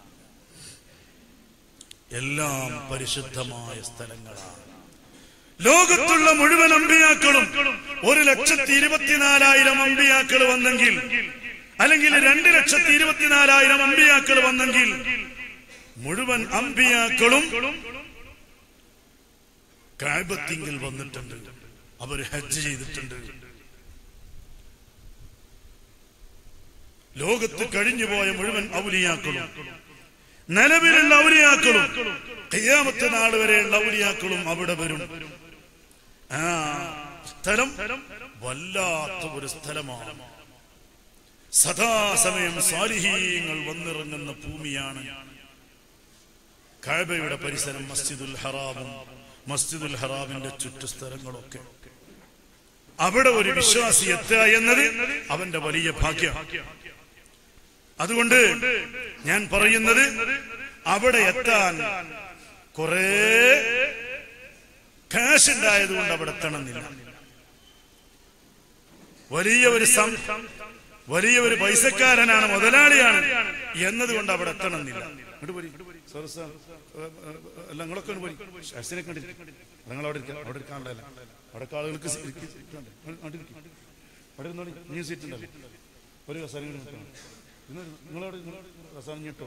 എല്ലാം പരിശുദ്ധമായ സ്ഥലങ്ങളാണ് ലോകത്തുള്ള മുഴുവൻ അമ്പിയാക്കളും ഒരു ലക്ഷത്തി ഇരുപത്തിനാലായിരം അമ്പിയാക്കൾ വന്നെങ്കിൽ അല്ലെങ്കിൽ രണ്ട് ലക്ഷത്തി ഇരുപത്തിനാലായിരം അമ്പിയാക്കൾ വന്നെങ്കിൽ മുഴുവൻ അമ്പിയാക്കളും കാഴ്ബത്തിങ്കിൽ വന്നിട്ടുണ്ട് അവർ ഹജ്ജ് ചെയ്തിട്ടുണ്ട് ലോകത്ത് കഴിഞ്ഞുപോയ മുഴുവൻ ഔലിയാക്കളും നിലവിലുള്ള ഔലിയാക്കളും കയ്യാമത്തെ നാൾ വരെയുള്ള ഔലിയാക്കളും അവിടെ വരും ആ സ്ഥലം വല്ലാത്ത ഒരു സ്ഥലമാണ് സദാസമയം സാലിഹീങ്ങൾ വന്നിറങ്ങുന്ന ഭൂമിയാണ് കഅബയുടെ പരിസരം മസ്ജിദുൽ ഹറാമും മസ്ജിദുൽ ഹറാമിന്റെ ചുറ്റുസ്ഥലങ്ങളൊക്കെ അവിടെ ഒരു വിശ്വാസി എത്തുക എന്നത് അവന്റെ വലിയ ഭാഗ്യം അതുകൊണ്ട് ഞാൻ പറയുന്നത് അവിടെ എത്താൻ കുറേ കാശ് ഉണ്ടായതുകൊണ്ട് അവിടെ എത്തണമെന്നില്ല വലിയ ഒരു സം വലിയ ഒരു പൈസക്കാരനാണ് മുതലാളിയാണ് എന്നതുകൊണ്ട് അവിടെ എത്തണമെന്നില്ല ഇങ്ങോട്ട് പോരി. സാർ, സാർ, ഏ, ഏ, അല്ല നിങ്ങളൊക്കെ ഒന്ന് പോരി. ഷാസിനെ കണ്ടില്ല നിങ്ങൾ അവിടെ ഇരിക്കാം അവിടെ ഇരിക്കാനുള്ളതല്ല അവിടെ ആളുകൾക്ക് സീ- ഇരിക്ക് ഇരിക്കണ്ടേ? അങ്ങോട്ട് അങ്ങോട്ട് ഇരിക്ക്. അവിടെ ഇരുന്നോളി നീ സീറ്റ് ഉണ്ടല്ലോ ഒരു കസാര നിങ്ങളവിടെ കസാര ഞെട്ടോ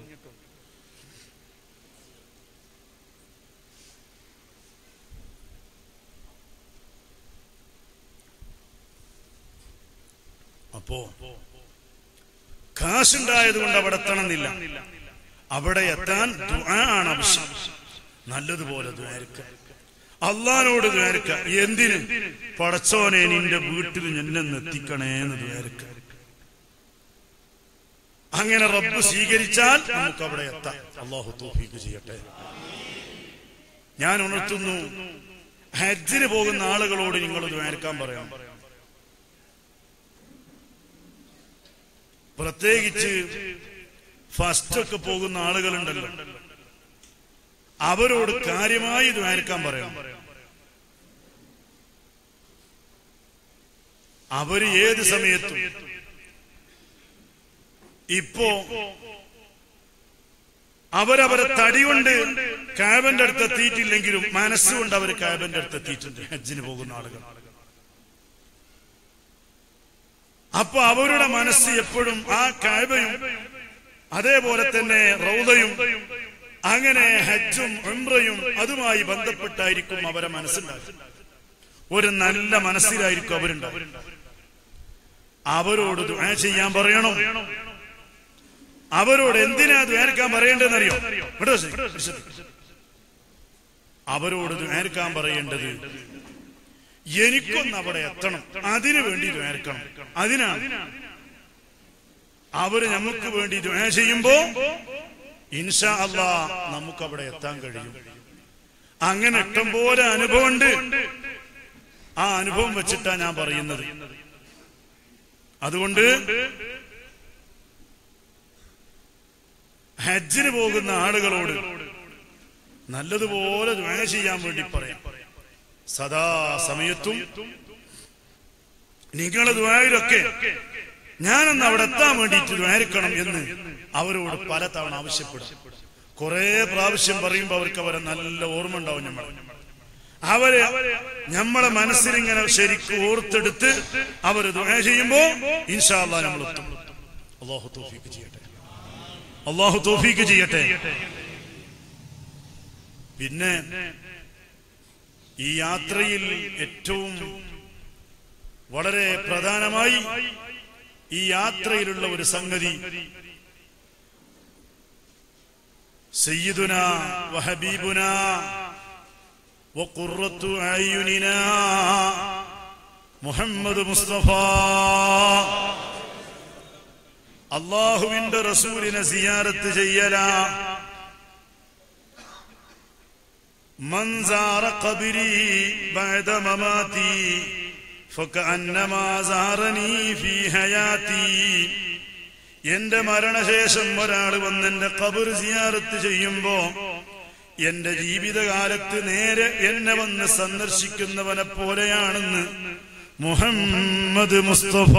അപ്പോ കാശുണ്ടായത് കൊണ്ട് അവിടെ എത്തണമെന്നില്ല അവിടെ എത്താൻ ദുആ ആണ് ആവശ്യം നല്ലതുപോലെ ദ്വാരക്ക അള്ളഹാനോട് ദ്വാരക്ക എന്തിന് പടച്ചോനെ നിന്റെ വീട്ടിൽ എന്നെ എത്തിക്കണേ എന്ന് ദ്വാരക്ക അങ്ങനെ റബ്ബ് സ്വീകരിച്ചാൽ നമുക്ക് അവിടെ എത്താം അള്ളാഹു തോഫീക്ക് ചെയ്യട്ടെ ഞാൻ ഉണർത്തുന്നു ഹജ്ജിന് പോകുന്ന ആളുകളോട് നിങ്ങൾ ദ്വാരക്കാൻ പറയാം പ്രത്യേകിച്ച് ഫസ്റ്റ് ഒക്കെ പോകുന്ന ആളുകളുണ്ടല്ലോ അവരോട് കാര്യമായി ദ്വാരക്കാൻ പറയാം അവര് ഏത് സമയത്തും ഇപ്പോ അവരവരെ തടി കൊണ്ട് കാബന്റെ അടുത്ത് എത്തിയിട്ടില്ലെങ്കിലും മനസ്സുകൊണ്ട് അവർ കാബന്റെ അടുത്ത് എത്തിയിട്ടുണ്ട് ഹജ്ജിന് പോകുന്ന ആളുകൾ അപ്പൊ അവരുടെ മനസ്സ് എപ്പോഴും ആ കാബയും അതേപോലെ തന്നെ റൗദയും അങ്ങനെ ഹജ്ജും ഉംറയും അതുമായി ബന്ധപ്പെട്ടായിരിക്കും അവരെ മനസ്സിലാക്കുക ഒരു നല്ല മനസ്സിലായിരിക്കും അവരുണ്ടാവും അവരോട് ദുആ ചെയ്യാൻ പറയണം അവരോട് എന്തിനാ ദ്വാരക്കാൻ പറയേണ്ടതെന്നറിയോ ഇവിടെ വരൂ, ഇവിടെ ശ്രദ്ധിക്ക്. അവരോട് ദ്വാരക്കാൻ പറയേണ്ടത് എനിക്കൊന്ന് അവിടെ എത്തണം അതിനു വേണ്ടി ദ്വാരക്കണം അതിനാണ് അവര് നമുക്ക് വേണ്ടി ദ്വാ ചെയ്യുമ്പോ ഇൻഷാ അള്ളാ നമുക്ക് അവിടെ എത്താൻ കഴിയും അങ്ങനെ ഇഷ്ടം പോലെ അനുഭവമുണ്ട് ആ അനുഭവം വെച്ചിട്ടാ ഞാൻ പറയുന്നത് അതുകൊണ്ട് ഹജ്ജിന് പോകുന്ന ആളുകളോട് നല്ലതുപോലെ ദ്വാ ചെയ്യാൻ വേണ്ടി പറയാം സദാ സമയത്തും നിങ്ങളെ ദ്വായിലൊക്കെ ഞാനൊന്ന് അവിടെ എത്താൻ വേണ്ടിയിട്ട് ദ്വാരിക്കണം എന്ന് അവരോട് പലതവണ ആവശ്യപ്പെടും കുറെ പ്രാവശ്യം പറയുമ്പോ അവർക്ക് അവരെ നല്ല ഓർമ്മ ഉണ്ടാവും നമ്മൾ അവരെ നമ്മളെ മനസ്സിലിങ്ങനെ ശരിക്കും ഓർത്തെടുത്ത് അവര് ദ്വാ ചെയ്യുമ്പോ ഇൻഷാല്ല നമ്മൾ എത്തും അള്ളാഹു തോഫീക്ക് ചെയ്യട്ടെ അള്ളാഹു തോഫീക്ക് ചെയ്യട്ടെ പിന്നെ ഈ യാത്രയിൽ ഏറ്റവും വളരെ പ്രധാനമായി ഈ യാത്രയിലുള്ള ഒരു സംഗതി സയ്യിദുന വഹബീബുന وقرة أعيننا മുഹമ്മദ് മുസ്തഫ അള്ളാഹുവിന്റെ റസൂലിനെ സിയാറത്ത് ചെയ്യലാ من زار قبري بعد مماتي فكأنما زارني في حياتي എന്റെ മരണശേഷം ഒരാൾ വന്ന് എന്റെ കബർ സിയാറത്ത് ചെയ്യുമ്പോ എന്റെ ജീവിതകാലത്ത് നേരെ എന്നെ വന്ന് സന്ദർശിക്കുന്നവനെ പോലെയാണെന്ന് മുഹമ്മദ് മുസ്തഫ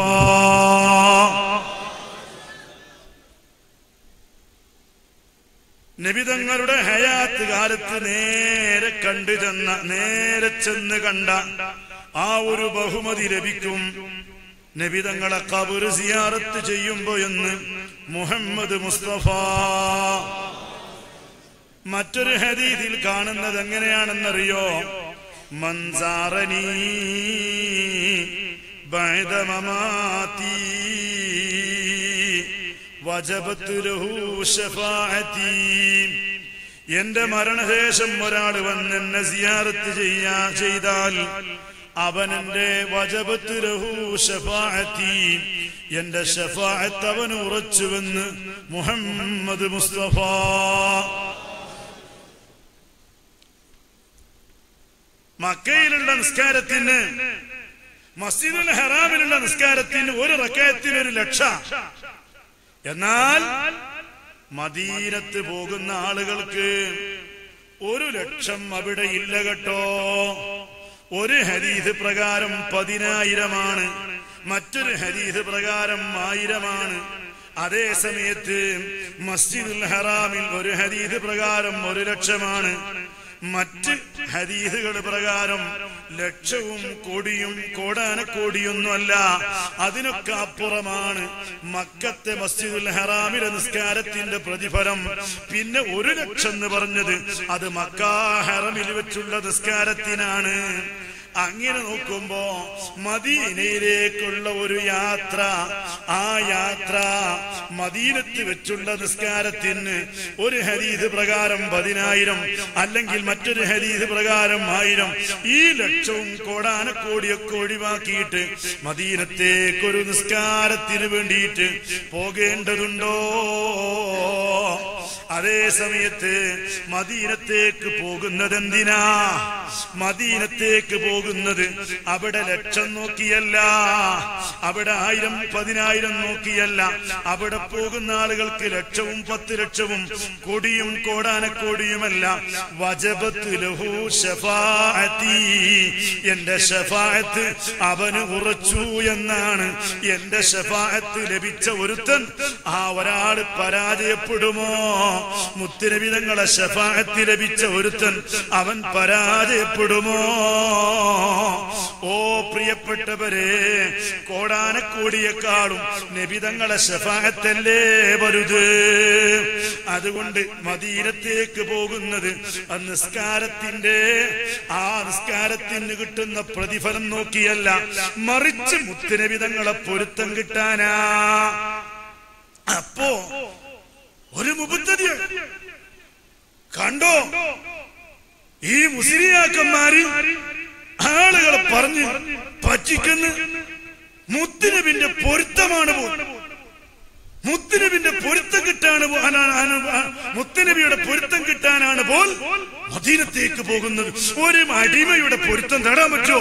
നബിതങ്ങളുടെ ഹയാത്ത് കാലത്ത് നേരെ കണ്ടു ചെന്ന നേരെ ചെന്ന് കണ്ട ആ ഒരു ബഹുമതി ലഭിക്കും നബിതങ്ങളെ കബർ സിയാറത്ത് ചെയ്യുമ്പോ എന്ന് മുഹമ്മദ് മുസ്തഫ മറ്റൊരു ഹദീദിൽ കാണുന്നത് എങ്ങനെയാണെന്നറിയോ മൻസാറനീ بعد مماتي വജബത്ത് ലഹു ശഫാഅത്തി എന്റെ മരണശേഷം ഒരാൾ വന്ന് എന്നെ സിയാറത്ത് ചെയ്യാ ചെയ്താൽ അവൻ എന്റെ വജബത്ത് ലഹു ശഫാഅത്തി എന്റെ ഷഫാഅത്ത് അവന് ഉറച്ചുവെന്ന് മുഹമ്മദ് മുസ്തഫ മക്കയിലുള്ള നിസ്കാരത്തിന് മസ്ജിദുൽ ഹറാമിലുള്ള നിസ്കാരത്തിന് ഒരു റക്കയത്തിന് ഒരു ലക്ഷ എന്നാൽ മദീനത്ത് പോകുന്ന ആളുകൾക്ക് ഒരു ലക്ഷം അവിടെ ഇല്ല കേട്ടോ ഒരു ഹരീത് പ്രകാരം പതിനായിരമാണ് മറ്റൊരു ഹരീത് പ്രകാരം ആയിരമാണ് അതേ സമയത്ത് മസ്ജിദുൽ ഹറാമിൽ ഒരു ഹരീത് പ്രകാരം ഒരു ലക്ഷമാണ് മറ്റ് ഹരീതുകൾ പ്രകാരം ലക്ഷവും കോടിയും കോടാനക്കോടിയൊന്നുമല്ല അതിനൊക്കെ അപ്പുറമാണ് മക്കത്തെ മസ്ജിദുൽ ഹറാമിലെ നിസ്കാരത്തിന്റെ പ്രതിഫലം പിന്നെ ഒരു ലക്ഷം എന്ന് പറഞ്ഞത് അത് മക്കാ ഹറമിൽ വെച്ചുള്ള നിസ്കാരത്തിനാണ് അങ്ങനെ നോക്കുമ്പോ മദീനയിലേക്കുള്ള ഒരു യാത്ര ആ യാത്ര മദീനത്ത് വെച്ചുള്ള നിസ്കാരത്തിന് ഒരു ഹരീത് പ്രകാരം പതിനായിരം അല്ലെങ്കിൽ മറ്റൊരു ഹരീത് പ്രകാരം ആയിരം ഈ ലക്ഷവും കോടാനക്കോടിയൊക്കെ ഒഴിവാക്കിയിട്ട് മദീനത്തേക്കൊരു നിസ്കാരത്തിന് വേണ്ടിയിട്ട് പോകേണ്ടതുണ്ടോ അതേ സമയത്ത് മദീനത്തേക്ക് പോകുന്നത് എന്തിനാ മദീനത്തേക്ക് പോകുന്നത് അവിടെ ലക്ഷം നോക്കിയല്ല അവിടെ ആയിരം പതിനായിരം നോക്കിയല്ല അവിടെ പോകുന്ന ആളുകൾക്ക് ലക്ഷവും പത്ത് ലക്ഷവും കൊടിയും കോടാനക്കോടിയുമല്ല വജബത്ത് ലഹു ഷഫാഅത്തി എന്റെ ഷഫാഅത്ത് അവന് ഉറച്ചു എന്നാണ് എന്റെ ഷഫാഅത്ത് ലഭിച്ച ഒരുത്തൻ ആ ഒരാൾ പരാജയപ്പെടുമോ മുത്തിരവിധങ്ങളെ ഷഫാഅത്ത് ലഭിച്ച ഒരുത്തൻ അവൻ പരാജയപ്പെടുമോ ഓ പ്രിയപ്പെട്ടവരെ കോടാനക്കോടിയെക്കാളും നബിതങ്ങളെ ഷഫാഅത്തല്ലേ വലുത് അതുകൊണ്ട് മദീനത്തേക്ക് പോകുന്നത് ആ നിസ്കാരത്തിന്റെ ആ നിസ്കാരത്തിന് കിട്ടുന്ന പ്രതിഫലം നോക്കിയല്ല മറിച്ച് മുത്തുനബിതങ്ങളെ പൊരുത്തം കിട്ടാനാ അപ്പോ ഒരു മുബുദ്ധതി കണ്ടോ ഈ മുസ്ലിയാക്കന്മാര് ആളുകളെ പറഞ്ഞ് പറ്റിക്കുന്ന മുത്തുനബിന്റെ പൊരുത്തമാണ് പോ മുത്തുനബിന്റെ പൊരുത്തം കിട്ടാണ് പോ- ആണ്- ആണ്- മുത്തുനബിയുടെ പൊരുത്തം കിട്ടാനാണ് പോൽ മദീനത്തേക്ക് പോകുന്നത് ഒരു അടിമയുടെ പൊരുത്തം തേടാൻ പറ്റുമോ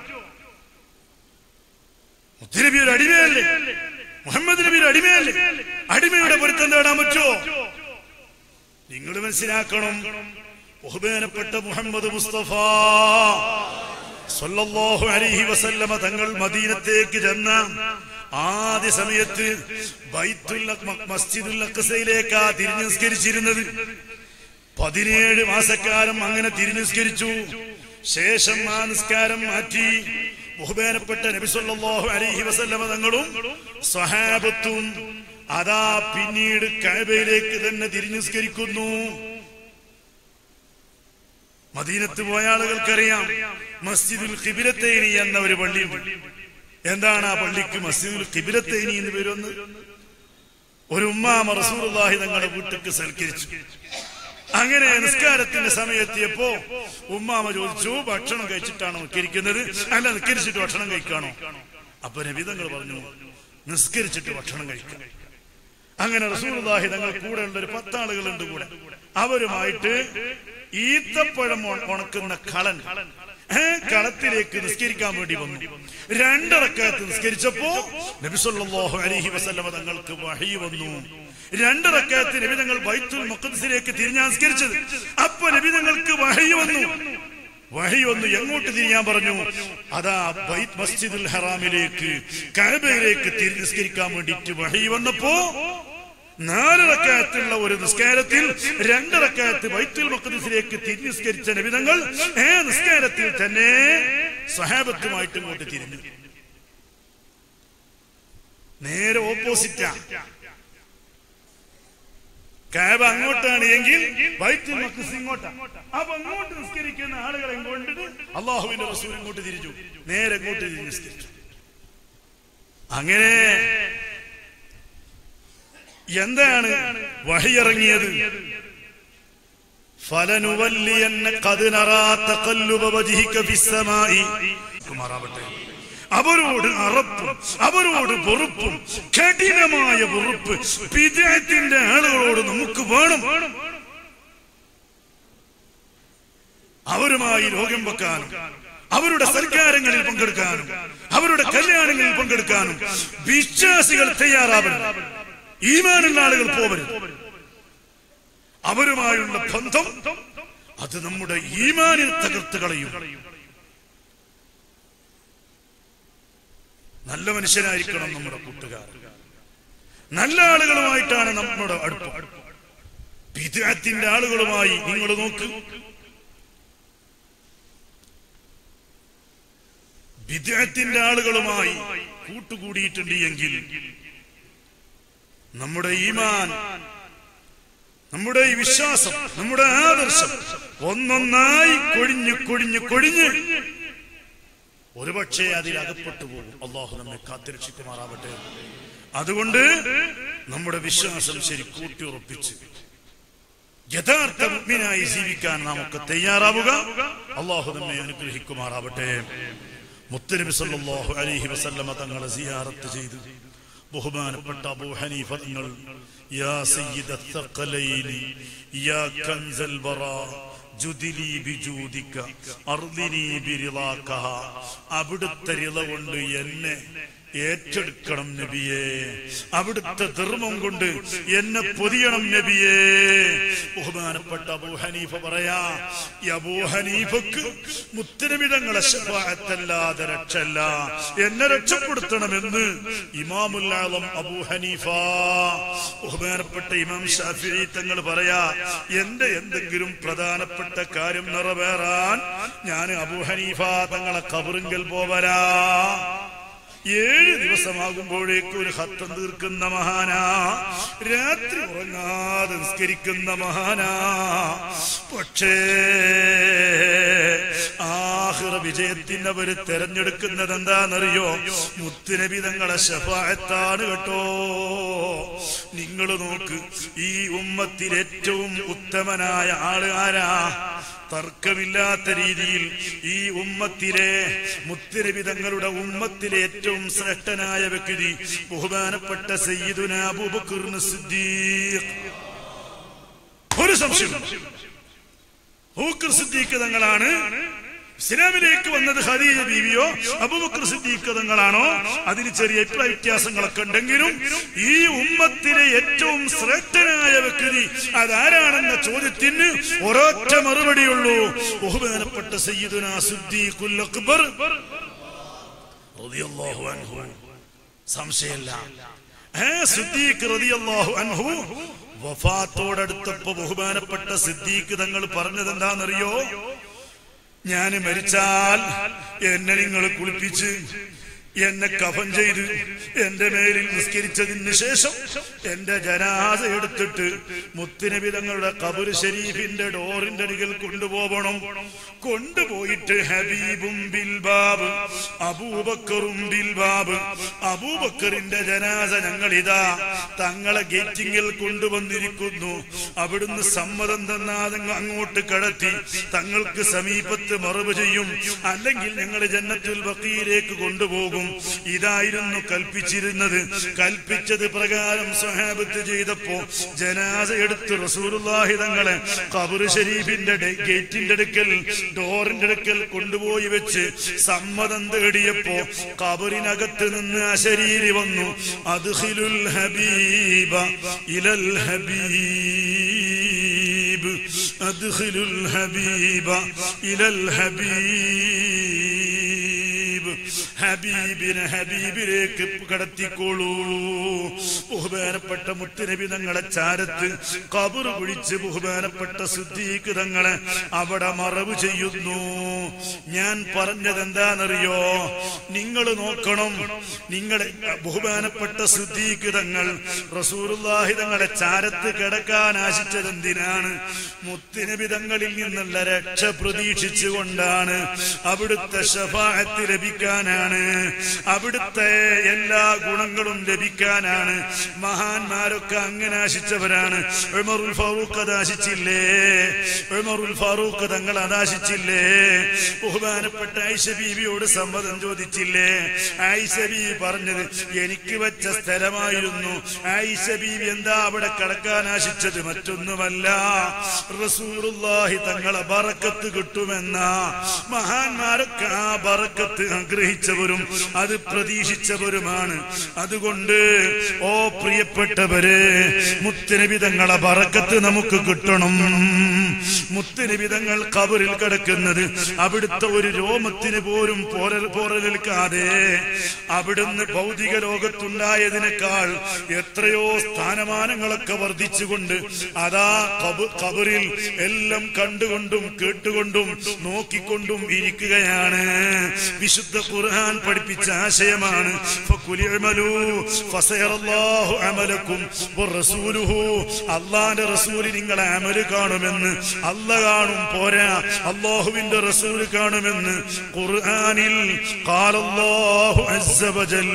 മുത്തുനബി ഒരു അടിമയല്ലേ മുഹമ്മദ് നബി ഒരു അടിമയല്ലേ അടിമയുടെ പൊരുത്തം തേടാൻ പറ്റുമോ നിങ്ങൾ മനസ്സിലാക്കണം ബഹുമാനപ്പെട്ട മുഹമ്മദ് മുസ്തഫ സല്ലല്ലാഹു അലൈഹി വസല്ലമ തങ്ങൾ മദീനത്തേക്ക് ചെന്ന ആദ്യ സമയത്ത് ബൈത്തുൽ അഖ്- മസ്ജിദുൽ അഖ്സയിലേക്കാ തിരിഞ്ഞു നിസ്കരിച്ചിരുന്നത് പതിനേഴ് മാസക്കാലം അങ്ങനെ തിരിഞ്ഞു നിസ്കരിച്ചു ശേഷം ആ നിസ്കാരം മാറ്റി ബഹുമാനപ്പെട്ട നബി സല്ലല്ലാഹു അലൈഹി വസല്ലമ തങ്ങളും സ്വഹാബത്തും അതാ പിന്നീട് കഅബയിലേക്ക് തന്നെ തിരിഞ്ഞു നിസ്കരിക്കുന്നു മദീനത്ത് പോയ ആളുകൾക്കറിയാം മസ്ജിദുൽ ഖിബിലത്തൈനി എന്ന ഒരു പള്ളിയുണ്ട് എന്താണ് ആ പള്ളിക്ക് മസ്ജിദുൽ ഖിബിലത്തൈനി എന്ന് പേരൊന്ന് ഒരു ഉമ്മാമ റസൂലുള്ളാഹി തങ്ങളുടെ വീട്ടിക്ക് സൽക്കരിച്ചു അങ്ങനെ നിസ്കാരത്തിന്റെ സമയത്തിയപ്പോ ഉമ്മാമ ചോദിച്ചു ഭക്ഷണം കഴിച്ചിട്ടാണോ നിസ്കരിക്കുന്നത് അല്ല നിസ്കരിച്ചിട്ട് ഭക്ഷണം കഴിക്കാണോ അപ്പൊ നബിതങ്ങൾ പറഞ്ഞു നിസ്കരിച്ചിട്ട് ഭക്ഷണം കഴിക്കാം അങ്ങനെ റസൂലുള്ളാഹി തങ്ങൾ കൂടെ ഉള്ള ഒരു പത്താളുകളുണ്ട് കൂടെ അവരുമായിട്ട് ഈത്തപ്പഴം ഉണ- ഉണക്കുന്ന കളൻ ഏ, കളത്തിലേക്ക് നിസ്കരിക്കാൻ വേണ്ടി വന്നു രണ്ടിറക്കത്ത് നിസ്കരിച്ചപ്പോ നബിസല്ലാഹു അലൈഹി വസല്ലമ തങ്ങൾക്ക് വഹി വന്നു രണ്ടിറക്കത്ത് നബി തങ്ങൾ ബൈത്തുൽ മുഖദ്സിലേക്ക് തിരിഞ്ഞാ നിസ്കരിച്ചത് അപ്പൊ നബി തങ്ങൾക്ക് വഹി വന്നു വഹി ഒന്ന് എങ്ങോട്ട് തിരിയാൻ പറഞ്ഞു അതാ ബൈത്ത് മസ്ജിദുൽ ഹറാമിലേക്ക് കഅബയിലേക്ക് തിരിഞ്ഞ് നിസ്കരിക്കാൻ വേണ്ടിയിട്ട് വഹി വന്നപ്പോ നാല് റക്കായത്തുള്ള ഒരു നിസ്കാരത്തിൽ രണ്ട് റക്കായത്ത് ബൈത്തുൽ മഖ്ദിസിലേക്ക് തിരിഞ്ഞ് നിസ്കരിച്ച നബിതങ്ങൾ ഏ നിസ്കാരത്തിൽ തന്നെ സഹാബത്തുമായിട്ട് ഇങ്ങോട്ട് തിരിഞ്ഞു നേരെ ഓപ്പോസിറ്റാ കാബ അങ്ങോട്ടാണ് എങ്കിൽ ബൈത്തുൽ മഖ്ദിസ് ഇങ്ങോട്ടാ അപ്പൊ അങ്ങോട്ട് നിസ്കരിക്കുന്ന ആളുകളെ കൊണ്ടിട്ട് അള്ളാഹുവിന്റെ റസൂൽ ഇങ്ങോട്ട് തിരിച്ചു നേരെ ഇങ്ങോട്ട് തിരിഞ്ഞ് നിസ്കരിച്ചു അങ്ങനെ എന്താണ് വഹിയിറങ്ങിയത് ഫലനുവല്ലിയന്ന ഖദ് നറാ തഖല്ലുബ വജ്ഹിക ഫിസ്സമായി കുമാറാവട്ടെ അവരോട് അറപ്പും അവരോട് വെറുപ്പും കഠിനമായ വെറുപ്പ് വിദേഹത്തിന്റെ ആളുകളോട് നമുക്ക് വേണം അവരുമായി രോഗം വെക്കാനും അവരുടെ സൽക്കാരങ്ങളിൽ പങ്കെടുക്കാനും അവരുടെ കല്യാണങ്ങളിൽ പങ്കെടുക്കാനും വിശ്വാസികൾ തയ്യാറാവരുത് ഈമാനുള്ള ആളുകൾ പോവരുത് അവരുമായുള്ള ബന്ധം അത് നമ്മുടെ ഈമാനിൽ തകർത്ത് കളയും നല്ല മനുഷ്യരായിരിക്കണം നമ്മുടെ കൂട്ടുകാർ നല്ല ആളുകളുമായിട്ടാണ് നമ്മുടെ അടുപ്പം വിദ്യാത്തിന്റെ ആളുകളുമായി നിങ്ങൾ നോക്ക് വിദ്യാത്തിന്റെ ആളുകളുമായി കൂട്ടുകൂടിയിട്ടുണ്ട് എങ്കിൽ നമ്മുടെ ഈമാൻ നമ്മുടെ ഈ വിശ്വാസം നമ്മുടെ ആദർശം ഒന്നൊന്നായി കൊഴിഞ്ഞു കൊഴിഞ്ഞു കൊഴിഞ്ഞ് ഒരുപക്ഷെ അതിൽ അകപ്പെട്ടു പോകും അള്ളാഹു നമ്മെ കാത്തിരക്ഷിക്കുമാറാവട്ടെ അതുകൊണ്ട് നമ്മുടെ വിശ്വാസം ശരി കൂട്ടിയുറപ്പിച്ച് യഥാർത്ഥ മുഗ്മിനായി ജീവിക്കാൻ നമുക്ക് തയ്യാറാവുക അള്ളാഹു നമ്മെ അനുഗ്രഹിക്കുമാറാവട്ടെ മുത്തനബി സല്ലല്ലാഹു അലൈഹി വസല്ലമ തങ്ങളെ സിയാറത്ത് ചെയ്തു ബഹുമാനപ്പെട്ട അബൂ ഹനീഫ തങ്ങൾ യാ സയ്യിദ الثقلين യാ കൻസൽ ബറാ ജുദിലി ബിജൂദിക അർദിനി ബിരിളാക അവിടുത്തെ റിള കൊണ്ട് എന്നെ ഏറ്റെടുക്കണം നബിയേ അവിടുത്തെ ധർമ്മം കൊണ്ട് എന്നെ പൊതിയണം നബിയേ ബഹുമാനപ്പെട്ട അബൂ ഹനീഫ പറയാ ഈ അബൂ ഹനീഫക്ക് മുത്തരമിടങ്ങളെ ശഫാഅത്തല്ലാതെ രക്ഷല്ല എന്നെ രക്ഷപ്പെടുത്തണമെന്ന് ഇമാമുല്ലാളം അബൂ ഹനീഫ ബഹുമാനപ്പെട്ട ഇമാം ഷാഫി തങ്ങൾ പറയാ എന്റെ എന്തെങ്കിലും പ്രധാനപ്പെട്ട കാര്യം നിറവേറാൻ ഞാൻ അബൂ ഹനീഫ തങ്ങളെ കബറിങ്കൽ പോവരാ ഏഴ് ദിവസമാകുമ്പോഴേക്ക് ഒരു ഹത്തം തീർക്കുന്ന മഹാനാ രാത്രി ഉറങ്ങാതെ നിസ്കരിക്കുന്ന മഹാനാ പക്ഷേ ആഹ്റ വിജയത്തിന് അവര് തെരഞ്ഞെടുക്കുന്നത് എന്താണെന്നറിയോ മുത്തുനബി തങ്ങളെ ശഫായത്താണ് കേട്ടോ നിങ്ങൾ നോക്ക് ഈ ഉമ്മത്തിൽ ഏറ്റവും ഉത്തമനായ ആള് ആരാ തർക്കമില്ലാത്ത രീതിയിൽ ഈ ഉമ്മത്തിലെ മുത്തുനബി തങ്ങളുടെ ഉമ്മത്തിലെ ഏറ്റവും ശ്രേഷ്ഠനായ വ്യക്തി ബഹുമാനപ്പെട്ട സയ്യിദുന അബൂബക്കറിന് സിദ്ദീഖ് ഒരു സംശയം അബൂബക്കർ സിദ്ദീഖ് തങ്ങളാണ് ഇസ്ലാമിലേക്ക് വന്നത് ഖദീജ ബീവിയോ അബൂബക്കർ സിദ്ദീഖ് തങ്ങളാണോ അതിന് ചെറിയ അഭിപ്രായ വ്യത്യാസങ്ങളൊക്കെ ഉണ്ടെങ്കിലും ഈ ഉമ്മത്തിലെ ഏറ്റവും ശ്രേഷ്ഠനായ വ്യക്തി അതാരാണെന്ന ചോദ്യത്തിന് ഒരൊറ്റ മറുപടിയുള്ളൂ ബഹുമാനപ്പെട്ട സയ്യിദുന സിദ്ദീഖുൽ അക്ബർ റളിയല്ലാഹു അൻഹു സംശയമില്ല ഏ സിദ്ദീഖ് റളിയല്ലാഹു അൻഹു വഫാത്തോടടുത്തപ്പോ ബഹുമാനപ്പെട്ട സിദ്ദീഖ് തങ്ങൾ പറഞ്ഞത് എന്താണെന്നറിയോ ഞാൻ മരിച്ചാൽ എന്നെ നിങ്ങൾ കുളിപ്പിച്ച് എന്നെ കഫൻ ചെയ്ത് എന്റെ മേലിൽ നിസ്കരിച്ചതിന് ശേഷം എന്റെ ജനാസ എടുത്തിട്ട് മുത്തുനബി തങ്ങളുടെ കബർ ഷരീഫിന്റെ ഡോറിന്റെ അരികിൽ കൊണ്ടുപോകണം കൊണ്ടുപോയിട്ട് ഹബീബും ബിൽബാബ് അബൂബക്കറും ബിൽബാബ് അബൂബക്കറിന്റെ ജനാസ ഞങ്ങൾ ഇതാ തങ്ങളെ ഗേറ്റിങ്ങിൽ കൊണ്ടുവന്നിരിക്കുന്നു അവിടുന്ന് സമ്മതം തന്നാതെ അങ്ങോട്ട് കടത്തി തങ്ങൾക്ക് സമീപത്ത് മറവ് ചെയ്യും അല്ലെങ്കിൽ ഞങ്ങൾ ജന്നത്തുൽ ബക്കീലേക്ക് കൊണ്ടുപോകും ഇതായിരുന്നു കൽപ്പിച്ചിരുന്നത് കൽപ്പിച്ചത് പ്രകാരം സ്വഹാബത്ത് ചെയ്തപ്പോ ജനാസ എടുത്ത് റസൂലുള്ളാഹി തങ്ങളെ ഖബർ ഷരീഫിന്റെ ഡെ- ഗേറ്റിന്റെ അടുക്കൽ ഡോറിന്റെ അടുക്കൽ കൊണ്ടുപോയി വെച്ച് സമ്മതം തേടിയപ്പോ ഖബറിനകത്ത് നിന്ന് അശരീരി വന്നു അദ്ഖിലുൽ ഹബീബ ഇലൽ ഹബീബ് അദ്ഖിലുൽ ഹബീബ ഇലൽ ഹബീബ് ഹബീബിനെ ഹബീബിലേക്ക് കടത്തിക്കോളൂ ബഹുമാനപ്പെട്ട മുത്തുനബി തങ്ങളെ ചാരത്ത് കബറ് കുഴിച്ച് ബഹുമാനപ്പെട്ട സിദ്ദീഖ് തങ്ങളെ അവിടെ മറവ് ചെയ്യുന്നു ഞാൻ പറഞ്ഞത് എന്താണെന്നറിയോ നിങ്ങൾ നോക്കണം നിങ്ങളെ ബഹുമാനപ്പെട്ട സിദ്ദീഖ് തങ്ങൾ റസൂറുല്ലാഹി തങ്ങളെ ചാരത്ത് കിടക്കാൻ ആശിച്ചത് എന്തിനാണ് മുത്തുനബി തങ്ങളിൽ നിന്നുള്ള രക്ഷ പ്രതീക്ഷിച്ചുകൊണ്ടാണ് അവിടുത്തെ ഷഫാഅത്ത് ലഭിക്കാനാണ് ലഭിക്കാനാണ് അവിടുത്തെ എല്ലാ ഗുണങ്ങളും ലഭിക്കാനാണ് മഹാന്മാരൊക്കെ അങ്ങനെ ആശിച്ചവരാണ് ഉമറുൽ ഫാറൂഖ് അത് ആശിച്ചില്ലേ ഉമറുൽ ഫാറൂഖ് തങ്ങൾ അതാശിച്ചില്ലേ ബഹുമാനപ്പെട്ട ഐഷ ബീവിയോട് സമ്മതം ചോദിച്ചില്ലേ ഐഷ ബീവി പറഞ്ഞത് എനിക്ക് വെച്ച സ്ഥലമായിരുന്നു ഐഷ ബീവി എന്താ അവിടെ കടക്കാൻ ആശിച്ചത് മറ്റൊന്നുമല്ല റസൂറുല്ലാഹി തങ്ങളെ ബറക്കത്ത് കിട്ടുമെന്ന മഹാന്മാരൊക്കെ ആ ബറക്കത്ത് ആഗ്രഹിച്ചവരും അത് പ്രതീക്ഷിച്ചവരുമാണ് അതുകൊണ്ട് ഓ പ്രിയപ്പെട്ടവര് മുത്തനബി തങ്ങളെ ബറക്കത്ത് നമുക്ക് കിട്ടണം മുത്തനബി തങ്ങൾ കബറിൽ കിടക്കുന്നത് അവിടുത്തെ ഒരു രോമത്തിന് പോലും പോരൽ പോരലേൽക്കാതെ അവിടുന്ന് ഭൗതിക ലോകത്തുണ്ടായതിനേക്കാൾ എത്രയോ സ്ഥാനമാനങ്ങളൊക്കെ വർദ്ധിച്ചുകൊണ്ട് അതാ കബ- കബറിൽ എല്ലാം കണ്ടുകൊണ്ടും കേട്ടുകൊണ്ടും നോക്കിക്കൊണ്ടും ഇരിക്കുകയാണ് വിശുദ്ധ ഖുർആൻ പഠിപ്പിച്ച ആശയമാണ് ഫക്കുലി അമലൂ ഫസയറല്ലാഹു അമലക്കും വറസൂലുഹു അള്ളാന്റെ റസൂല് നിങ്ങളെ അമല് കാണുമെന്ന് അല്ല കാണും പോരാ അള്ളാഹുവിന്റെ റസൂല് കാണുമെന്ന് ഖുർആനിൽ ഖാലല്ലാഹു അസ്സ വജൽ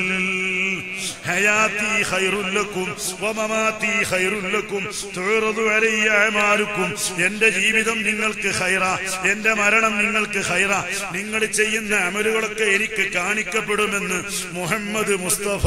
ഹയാത്തി ഖൈറുൽ ലക്കും വമമാതി ഖൈറുൽ ലക്കും തുറദു അലയ്യ അമാലുക്കും എന്റെ ജീവിതം നിങ്ങൾക്ക് ഖൈറ എന്റെ മരണം നിങ്ങൾക്ക് ഖൈറ നിങ്ങൾ ചെയ്യുന്ന അമലുകളൊക്കെ എനിക്ക് കാണിക്കപ്പെടുമെന്ന് മുഹമ്മദ് മുസ്തഫ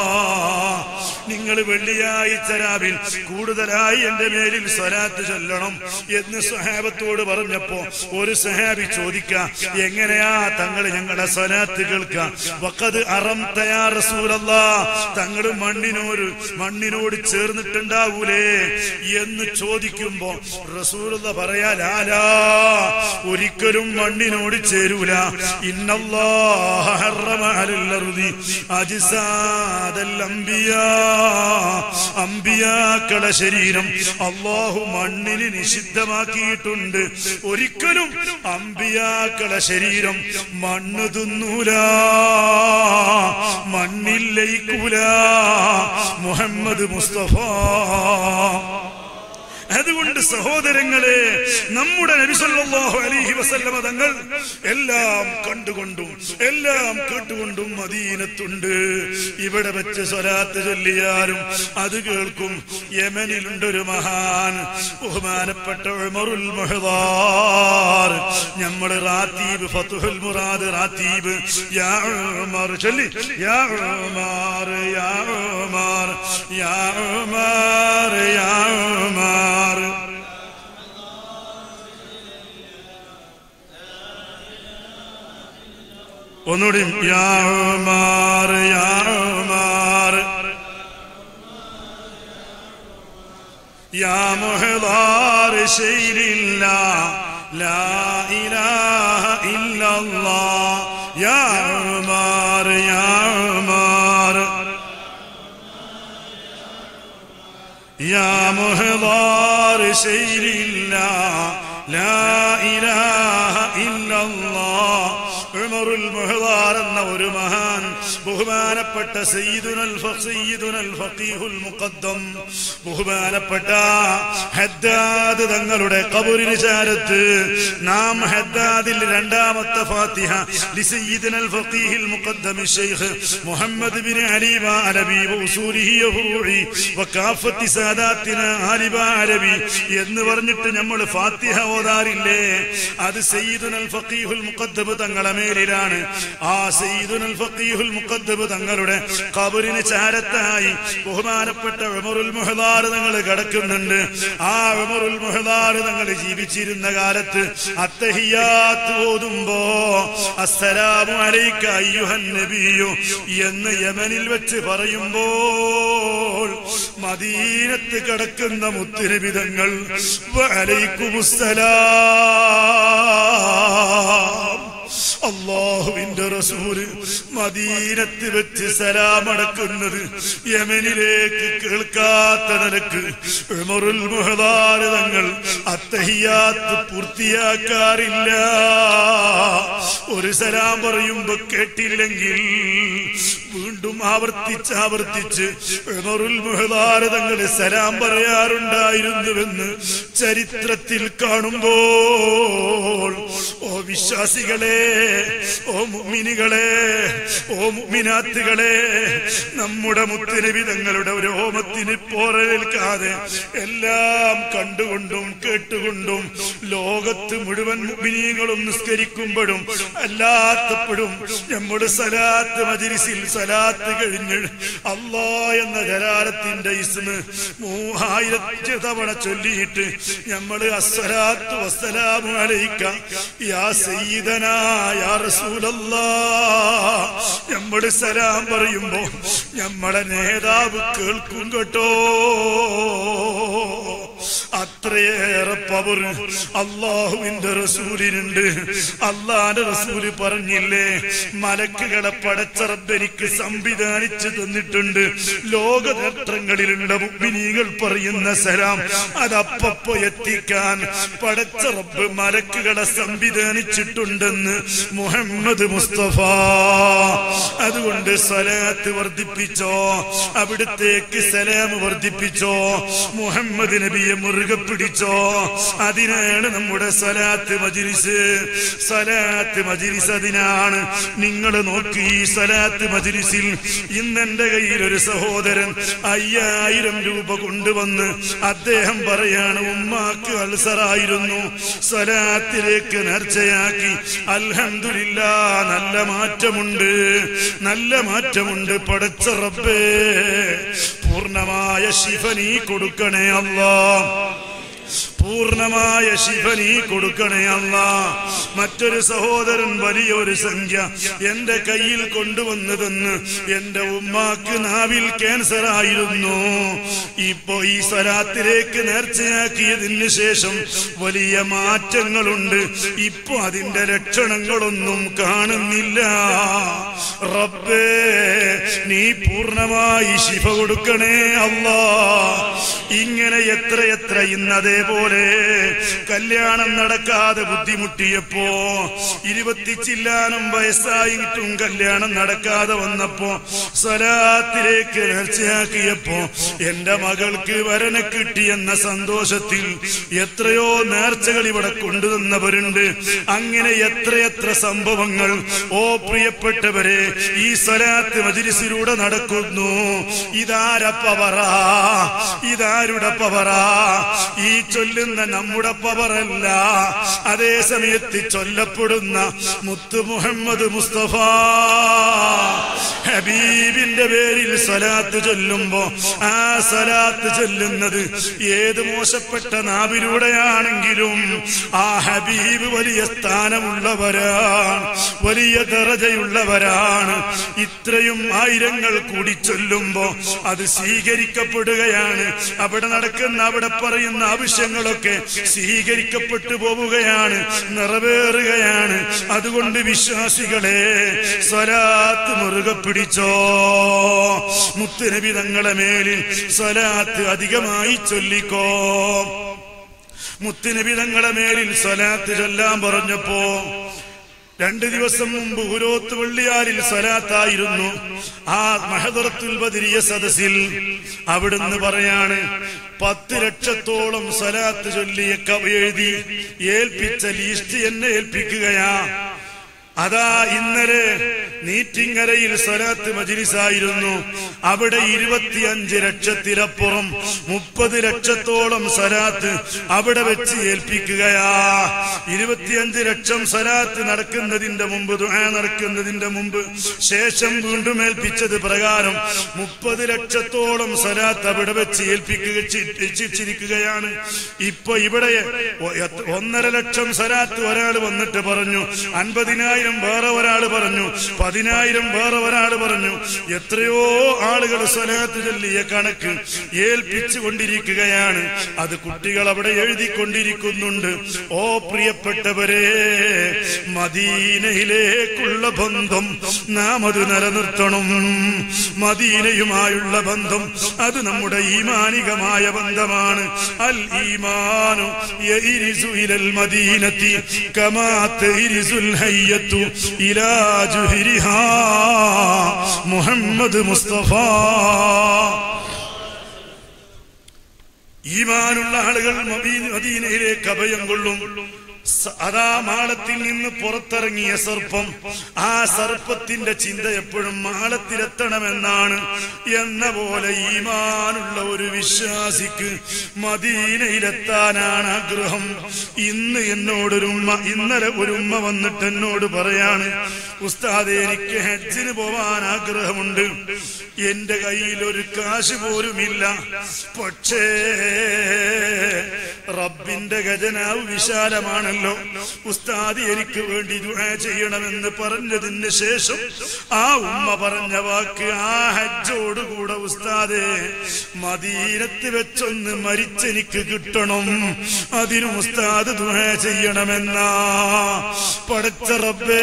നിങ്ങൾ വെള്ളിയാഴ്ച രാവിൽ കൂടുതലായി എന്റെ മേലിൽ സ്വലാത്ത് ചൊല്ലണം എന്ന് സഹാബത്തോട് പറഞ്ഞപ്പോ ഒരു സഹാബി ചോദിക്ക എങ്ങനെയാ തങ്ങൾ ഞങ്ങളുടെ സ്വലാത്ത് കേൾക്കാം വക്കത് അറം തയ്യാർ റസൂലല്ല തങ്ങൾ മണ്ണിനോട് മണ്ണിനോട് ചേർന്നിട്ടുണ്ടാവൂലേ എന്ന് ചോദിക്കുമ്പോ റസൂലുള്ള പറയാ ലാലാ ഒരിക്കലും മണ്ണിനോട് ചേരൂല ഇന്നല്ലാഹ ഹറമ അലൽ അർദി അജ്സാദൽ അംബിയാ അംബിയാക്കളെ ശരീരം അള്ളാഹു മണ്ണിന് നിഷിദ്ധമാക്കിയിട്ടുണ്ട് ഒരിക്കലും അംബിയാക്കളെ ശരീരം മണ്ണ് തിന്നൂല മണ്ണിൽ ലയിക്കൂല മുഹമ്മദ് മുസ്തഫ അതുകൊണ്ട് സഹോദരങ്ങളെ നമ്മുടെ നബിസല്ലാഹു അലൈഹി വസല്ലമ തങ്ങൾ എല്ലാം കണ്ടുകൊണ്ടും എല്ലാം കേട്ടുകൊണ്ടും മദീനത്തുണ്ട് ഇവിടെ വെച്ച് സ്വലാത്ത് ചൊല്ലിയാലും അത് കേൾക്കും യമനിലുണ്ടൊരു മഹാൻ ബഹുമാനപ്പെട്ട ഉമറുൽ മുഹദാർ നമ്മൾ റാത്തീബ് ഫത്തുഹുൽ മുറാദ് റാത്തീബ് യാ ഉമർ ചൊല്ലി യാ ഉമർ യാ ഉമർ യാ ഉമർ യാ ഉമർ ഒന്നുകൂടി യാ ഉമർ യാ ഉമർ യാ മുഹദാർ ശൈലില്ല ലാ ഇലാഹ ഇല്ലല്ലാഹ് യാ ഉമർ യാ ഉമർ يا مهضار سير الله لا إله إلا الله ഉമറുൽ മുഹദാർ എന്ന ഒരു മഹാൻ ബഹുമാനപ്പെട്ട സയ്യിദുനൽ ഫ- സയ്യിദുനൽ ഫഖീഹുൽ മുഖദ്ദം ബഹുമാനപ്പെട്ട ഹദ്ദാദ് തങ്ങളുടെ കബറിന് ചാരത്ത് നാം ഹദ്ദാദിൽ രണ്ടാമത്തെ ഫാത്തിഹ لسيدنا الفقيه المقدم الشيخ محمد بن علي عربي وأصوله وفروعه وكافة ساداتنا ആലിബ അരബി എന്ന് പറഞ്ഞിട്ട് നമ്മൾ ഫാത്തിഹ ഓതാറില്ലേ അത് സയ്യിദുനൽ ഫഖീഹുൽ മുഖദ്ദബ് തങ്ങളെ മേലിലാണ് ആ സയ്യിദുനൽ ഫഖീഹുൽ മുഖദ്ദബ് തങ്ങളുടെ ഖബറിന് ചാരത്തായി ബഹുമാനപ്പെട്ട ഉമറുൽ മുഹദാർ തങ്ങൾ കിടക്കുന്നുണ്ട് ആ ഉമറുൽ മുഹദാർ തങ്ങൾ ജീവിച്ചിരുന്ന കാലത്ത് അത്തഹിയാത്ത് ഓതുമ്പോ അസ്സലാമു അലൈക അയ്യുഹൻ നബിയു എന്ന് യമനിൽ വെച്ച് പറയുമ്പോൾ മദീനത്ത് കിടക്കുന്ന മുത്തുനബിതങ്ങൾ വലൈക്കുമുസ്സലാം അള്ളാഹുവിന്റെ റസൂല് മദീനത്ത് വെച്ച് സലാമടക്കുന്നത് യമനിലേക്ക് കേൾക്കാത്ത നിലക്ക് ഉമറുൽ മുഹദാർ തങ്ങൾ അത്തഹിയാത്ത് പൂർത്തിയാക്കാറില്ല ഒരു സലാം പറയുമ്പോ കേട്ടില്ലെങ്കിൽ വീണ്ടും വീണ്ടും ആവർത്തിച്ച് ആവർത്തിച്ച് ഉമറുൽ മുഹദാർ തങ്ങൾ സലാം പറയാറുണ്ടായിരുന്നുവെന്ന് ചരിത്രത്തിൽ കാണുമ്പോൾ ഓ വിശ്വാസികളെ ഓ മുഅ്മിനുകളെ ഓ മുഅ്മിനാത്തുകളെ നമ്മുടെ മുത്തുനബി തങ്ങളുടെ ഒരു ഹോമത്തിന് പോറലേൽക്കാതെ എല്ലാം കണ്ടുകൊണ്ടും കേട്ടുകൊണ്ടും ലോകത്ത് മുഴുവൻ മുഅ്മിനീങ്ങളും നിസ്കരിക്കുമ്പോഴും അല്ലാത്തപ്പോഴും നമ്മുടെ സലാത്ത് മജിരിസിൽ സലാത്ത് കഴിഞ്ഞ് അല്ലാ എന്ന ജലാലത്തിന്റെ ഇസ്മ് മൂവായിരത്തി തവണ ചൊല്ലിയിട്ട് നമ്മൾ അസ്സലാത്തു വസ്സലാമു അലൈക്ക യാ സയ്യിദനാ യാ റസൂലല്ലാ നമ്മൾ സലാം പറയുമ്പോ നമ്മളെ നേതാവ് കേൾക്കും കേട്ടോ അത്രയേറെ പവർ അള്ളാഹുവിന്റെ റസൂലിനുണ്ട് അള്ളാന്റെ റസൂല് പറഞ്ഞില്ലേ മലക്കുകളെ പടച്ചറബെനിക്ക് സംവിധാനിച്ചു തന്നിട്ടുണ്ട് ലോകനേത്രങ്ങളിലുള്ള മുഗ്മിനീകൾ പറയുന്ന സലാം അതപ്പപ്പോ എത്തിക്കാൻ പടച്ചറബ് മലക്കുകളെ സംവിധാനിച്ചിട്ടുണ്ടെന്ന് മുഹമ്മദ് മുസ്തഫ അതുകൊണ്ട് സലാത്ത് വർദ്ധിപ്പിച്ചോ അവിടത്തേക്ക് സലാം വർദ്ധിപ്പിച്ചോ മുഹമ്മദ് നബിയെ മുറുകെ പിടിച്ചോ അതിനാണ് നമ്മുടെ സലാത്ത് മജിരിസ് സലാത്ത് മജിരിസ് അതിനാണ് നിങ്ങൾ നോക്കി ഈ സലാത്ത് മജിരിസിൽ ഇന്ന് എന്റെ കയ്യിൽ ഒരു സഹോദരൻ അയ്യായിരം രൂപ കൊണ്ടുവന്ന് അദ്ദേഹം പറയാണ് ഉമ്മാക്ക് അൾസറായിരുന്നു സലാത്തിലേക്ക് നേർച്ചയാക്കി അൽഹംദുലില്ല നല്ല മാറ്റമുണ്ട് നല്ല മാറ്റമുണ്ട് പടച്ച റബ്ബേ പൂർണ്ണമായ ശിഫ നീ കൊടുക്കണേ അല്ലാ പൂർണ്ണമായ ശിഫ നീ കൊടുക്കണേ അല്ല മറ്റൊരു സഹോദരൻ വലിയൊരു സംഖ്യ എന്റെ കയ്യിൽ കൊണ്ടുവന്നതെന്ന് എന്റെ ഉമ്മാക്ക് നാവിൽ ക്യാൻസർ ആയിരുന്നു ഇപ്പോ ഈ സ്വലാത്തിലേക്ക് നേർച്ചയാക്കിയതിന് ശേഷം വലിയ മാറ്റങ്ങളുണ്ട് ഇപ്പൊ അതിന്റെ ലക്ഷണങ്ങളൊന്നും കാണുന്നില്ല റബ്ബേ നീ പൂർണ്ണമായി ശിഫ കൊടുക്കണേ അല്ലാ ഇങ്ങനെ എത്ര എത്ര ഇന്ന് അതേപോലെ കല്യാണം നടക്കാതെ ബുദ്ധിമുട്ടിയപ്പോ ഇരുപത്തിച്ചില്ലാനും വയസ്സായിട്ടും കല്യാണം നടക്കാതെ വന്നപ്പോ സ്വലാത്തിലേക്ക് നേർച്ചയാക്കിയപ്പോ എന്റെ മകൾക്ക് വരനെ കിട്ടിയെന്ന സന്തോഷത്തിൽ എത്രയോ നേർച്ചകൾ ഇവിടെ കൊണ്ടുവന്നവരുണ്ട് അങ്ങനെ എത്രയെത്ര സംഭവങ്ങൾ ഓ പ്രിയപ്പെട്ടവരെ ഈ സ്വലാത്ത് മജിരിസിലൂടെ നടക്കുന്നു ഇതാര പവറാ ഇതാരുടെ പവറാ ഈ ചൊല്ലുന്ന നമ്മുടെ പവറല്ല അതേ സമയത്ത് ചൊല്ലപ്പെടുന്ന മുത്തു മുഹമ്മദ് മുസ്തഫ ഹബീബിന്റെ പേരിൽ സ്വലാത്ത് ചൊല്ലുമ്പോ ആ സ്വലാത്ത് ചൊല്ലുന്നത് ഏത് മോശപ്പെട്ട നാവിലൂടെയാണെങ്കിലും ആ ഹബീബ് വലിയ സ്ഥാനമുള്ളവരാണ് വലിയ ദറജയുള്ളവരാണ് ഇത്രയും ആയിരങ്ങൾ കൂടി ചൊല്ലുമ്പോ അത് സ്വീകരിക്കപ്പെടുകയാണ് അവിടെ നടക്കുന്ന അവിടെ പറയുന്ന ആവശ്യങ്ങളൊക്കെ സ്വീകരിക്കപ്പെട്ടു പോവുകയാണ് നിറവേറുകയാണ് അതുകൊണ്ട് വിശ്വാസികളെ സ്വലാത്ത് മുറുകെ പിടിച്ചോ മുത്തുനബി തങ്ങളെ മേലിൽ സ്വലാത്ത് അധികമായി ചൊല്ലിക്കോ മുത്തുനബി തങ്ങളെ മേലിൽ സ്വലാത്ത് ചൊല്ലാൻ പറഞ്ഞപ്പോ രണ്ട് ദിവസം മുമ്പ് ഉരോത്ത് വെള്ളിയാലിൽ സ്വലാത്തായിരുന്നു ആ മഹദറത്തുൽ ബദരിയ സദസ്സിൽ അവിടുന്ന് പറയാണ് പത്ത് ലക്ഷത്തോളം സ്വലാത്ത് ചൊല്ലിയ കവ എഴുതി ഏൽപ്പിച്ച ലീസ്റ്റ് എന്നെ ഏൽപ്പിക്കുകയാ അതാ ഇന്നലെ നീറ്റിങ്ങരയിൽ സ്വലാത്ത് മജിലിസായിരുന്നു അവിടെ ഇരുപത്തിയഞ്ച് ലക്ഷത്തിലപ്പുറം മുപ്പത് ലക്ഷത്തോളം സ്വലാത്ത് അവിടെ വെച്ച് ഏൽപ്പിക്കുകയാ ഇരുപത്തിയഞ്ച് ലക്ഷം സ്വലാത്ത് നടക്കുന്നതിന്റെ മുമ്പ് ദുആ നടക്കുന്നതിന്റെ മുമ്പ് ശേഷം വീണ്ടും ഏൽപ്പിച്ചത് പ്രകാരം മുപ്പത് ലക്ഷത്തോളം സ്വലാത്ത് അവിടെ വെച്ച് ഏൽപ്പിക്കുക ഏൽപ്പിച്ചിരിക്കുകയാണ് ഇപ്പൊ ഇവിടെ ഒ- എത്ര- ഒന്നര ലക്ഷം സ്വലാത്ത് ഒരാൾ വന്നിട്ട് പറഞ്ഞു അൻപതിനായിരം വേറെ ഒരാൾ പറഞ്ഞു പതിനായിരം വേറെ ഒരാൾ പറഞ്ഞു എത്രയോ ആളുകൾ സ്വലാത്ത് ചൊല്ലിയ കണക്ക് ഏൽപ്പിച്ചു കൊണ്ടിരിക്കുകയാണ് അത് കുട്ടികൾ അവിടെ എഴുതിക്കൊണ്ടിരിക്കുന്നുണ്ട് ഓ പ്രിയപ്പെട്ടവരെ മദീനയിലേക്കുള്ള ബന്ധം നാം അത് നിലനിർത്തണം മദീനയുമായുള്ള ബന്ധം അത് നമ്മുടെ ഈമാനികമായ ബന്ധമാണ് അൽ ഈമാനു യഇരിസു ഇലൽ മദീനത്തി കമാ തഇരിസുൽ ഹയ്യത്തു റാഖിയത്തു ഇലാ ജുഹരിഹാ മുഹമ്മദ് മുസ്തഫ ഈമാനുള്ള ആളുകൾ മദീ- മദീനയിലേക്ക് അഭയം കൊള്ളും സ- അതാ മാളത്തിൽ നിന്ന് പുറത്തിറങ്ങിയ സർപ്പം ആ സർപ്പത്തിന്റെ ചിന്ത എപ്പോഴും മാളത്തിലെത്തണമെന്നാണ് എന്ന പോലെ ഈമാനുള്ള ഒരു വിശ്വാസിക്ക് മദീനയിലെത്താനാണ് ആഗ്രഹം ഇന്ന് എന്നോടൊരു ഉമ്മ ഇന്നലെ ഒരു ഉമ്മ വന്നിട്ട് എന്നോട് പറയാണ് ഉസ്താദെ എനിക്ക് ഹജ്ജിന് പോവാൻ ആഗ്രഹമുണ്ട് എന്റെ കയ്യിൽ ഒരു കാശ് പോലുമില്ല പക്ഷേ റബ്ബിന്റെ ഖജനാവ് വിശാലമാണല്ലോ ഉസ്താദ് എനിക്ക് വേണ്ടി ദുആ ചെയ്യണമെന്ന് പറഞ്ഞതിന് ശേഷം ആ ഉമ്മ പറഞ്ഞ വാക്ക് ആ ഹജ്ജോടുകൂടെ ഉസ്താദെ മദീനത്ത് വെച്ചൊന്ന് മരിച്ചെനിക്ക് കിട്ടണം അതിനും ഉസ്താദ് ദുആ ചെയ്യണമെന്നാ പടച്ച റബ്ബേ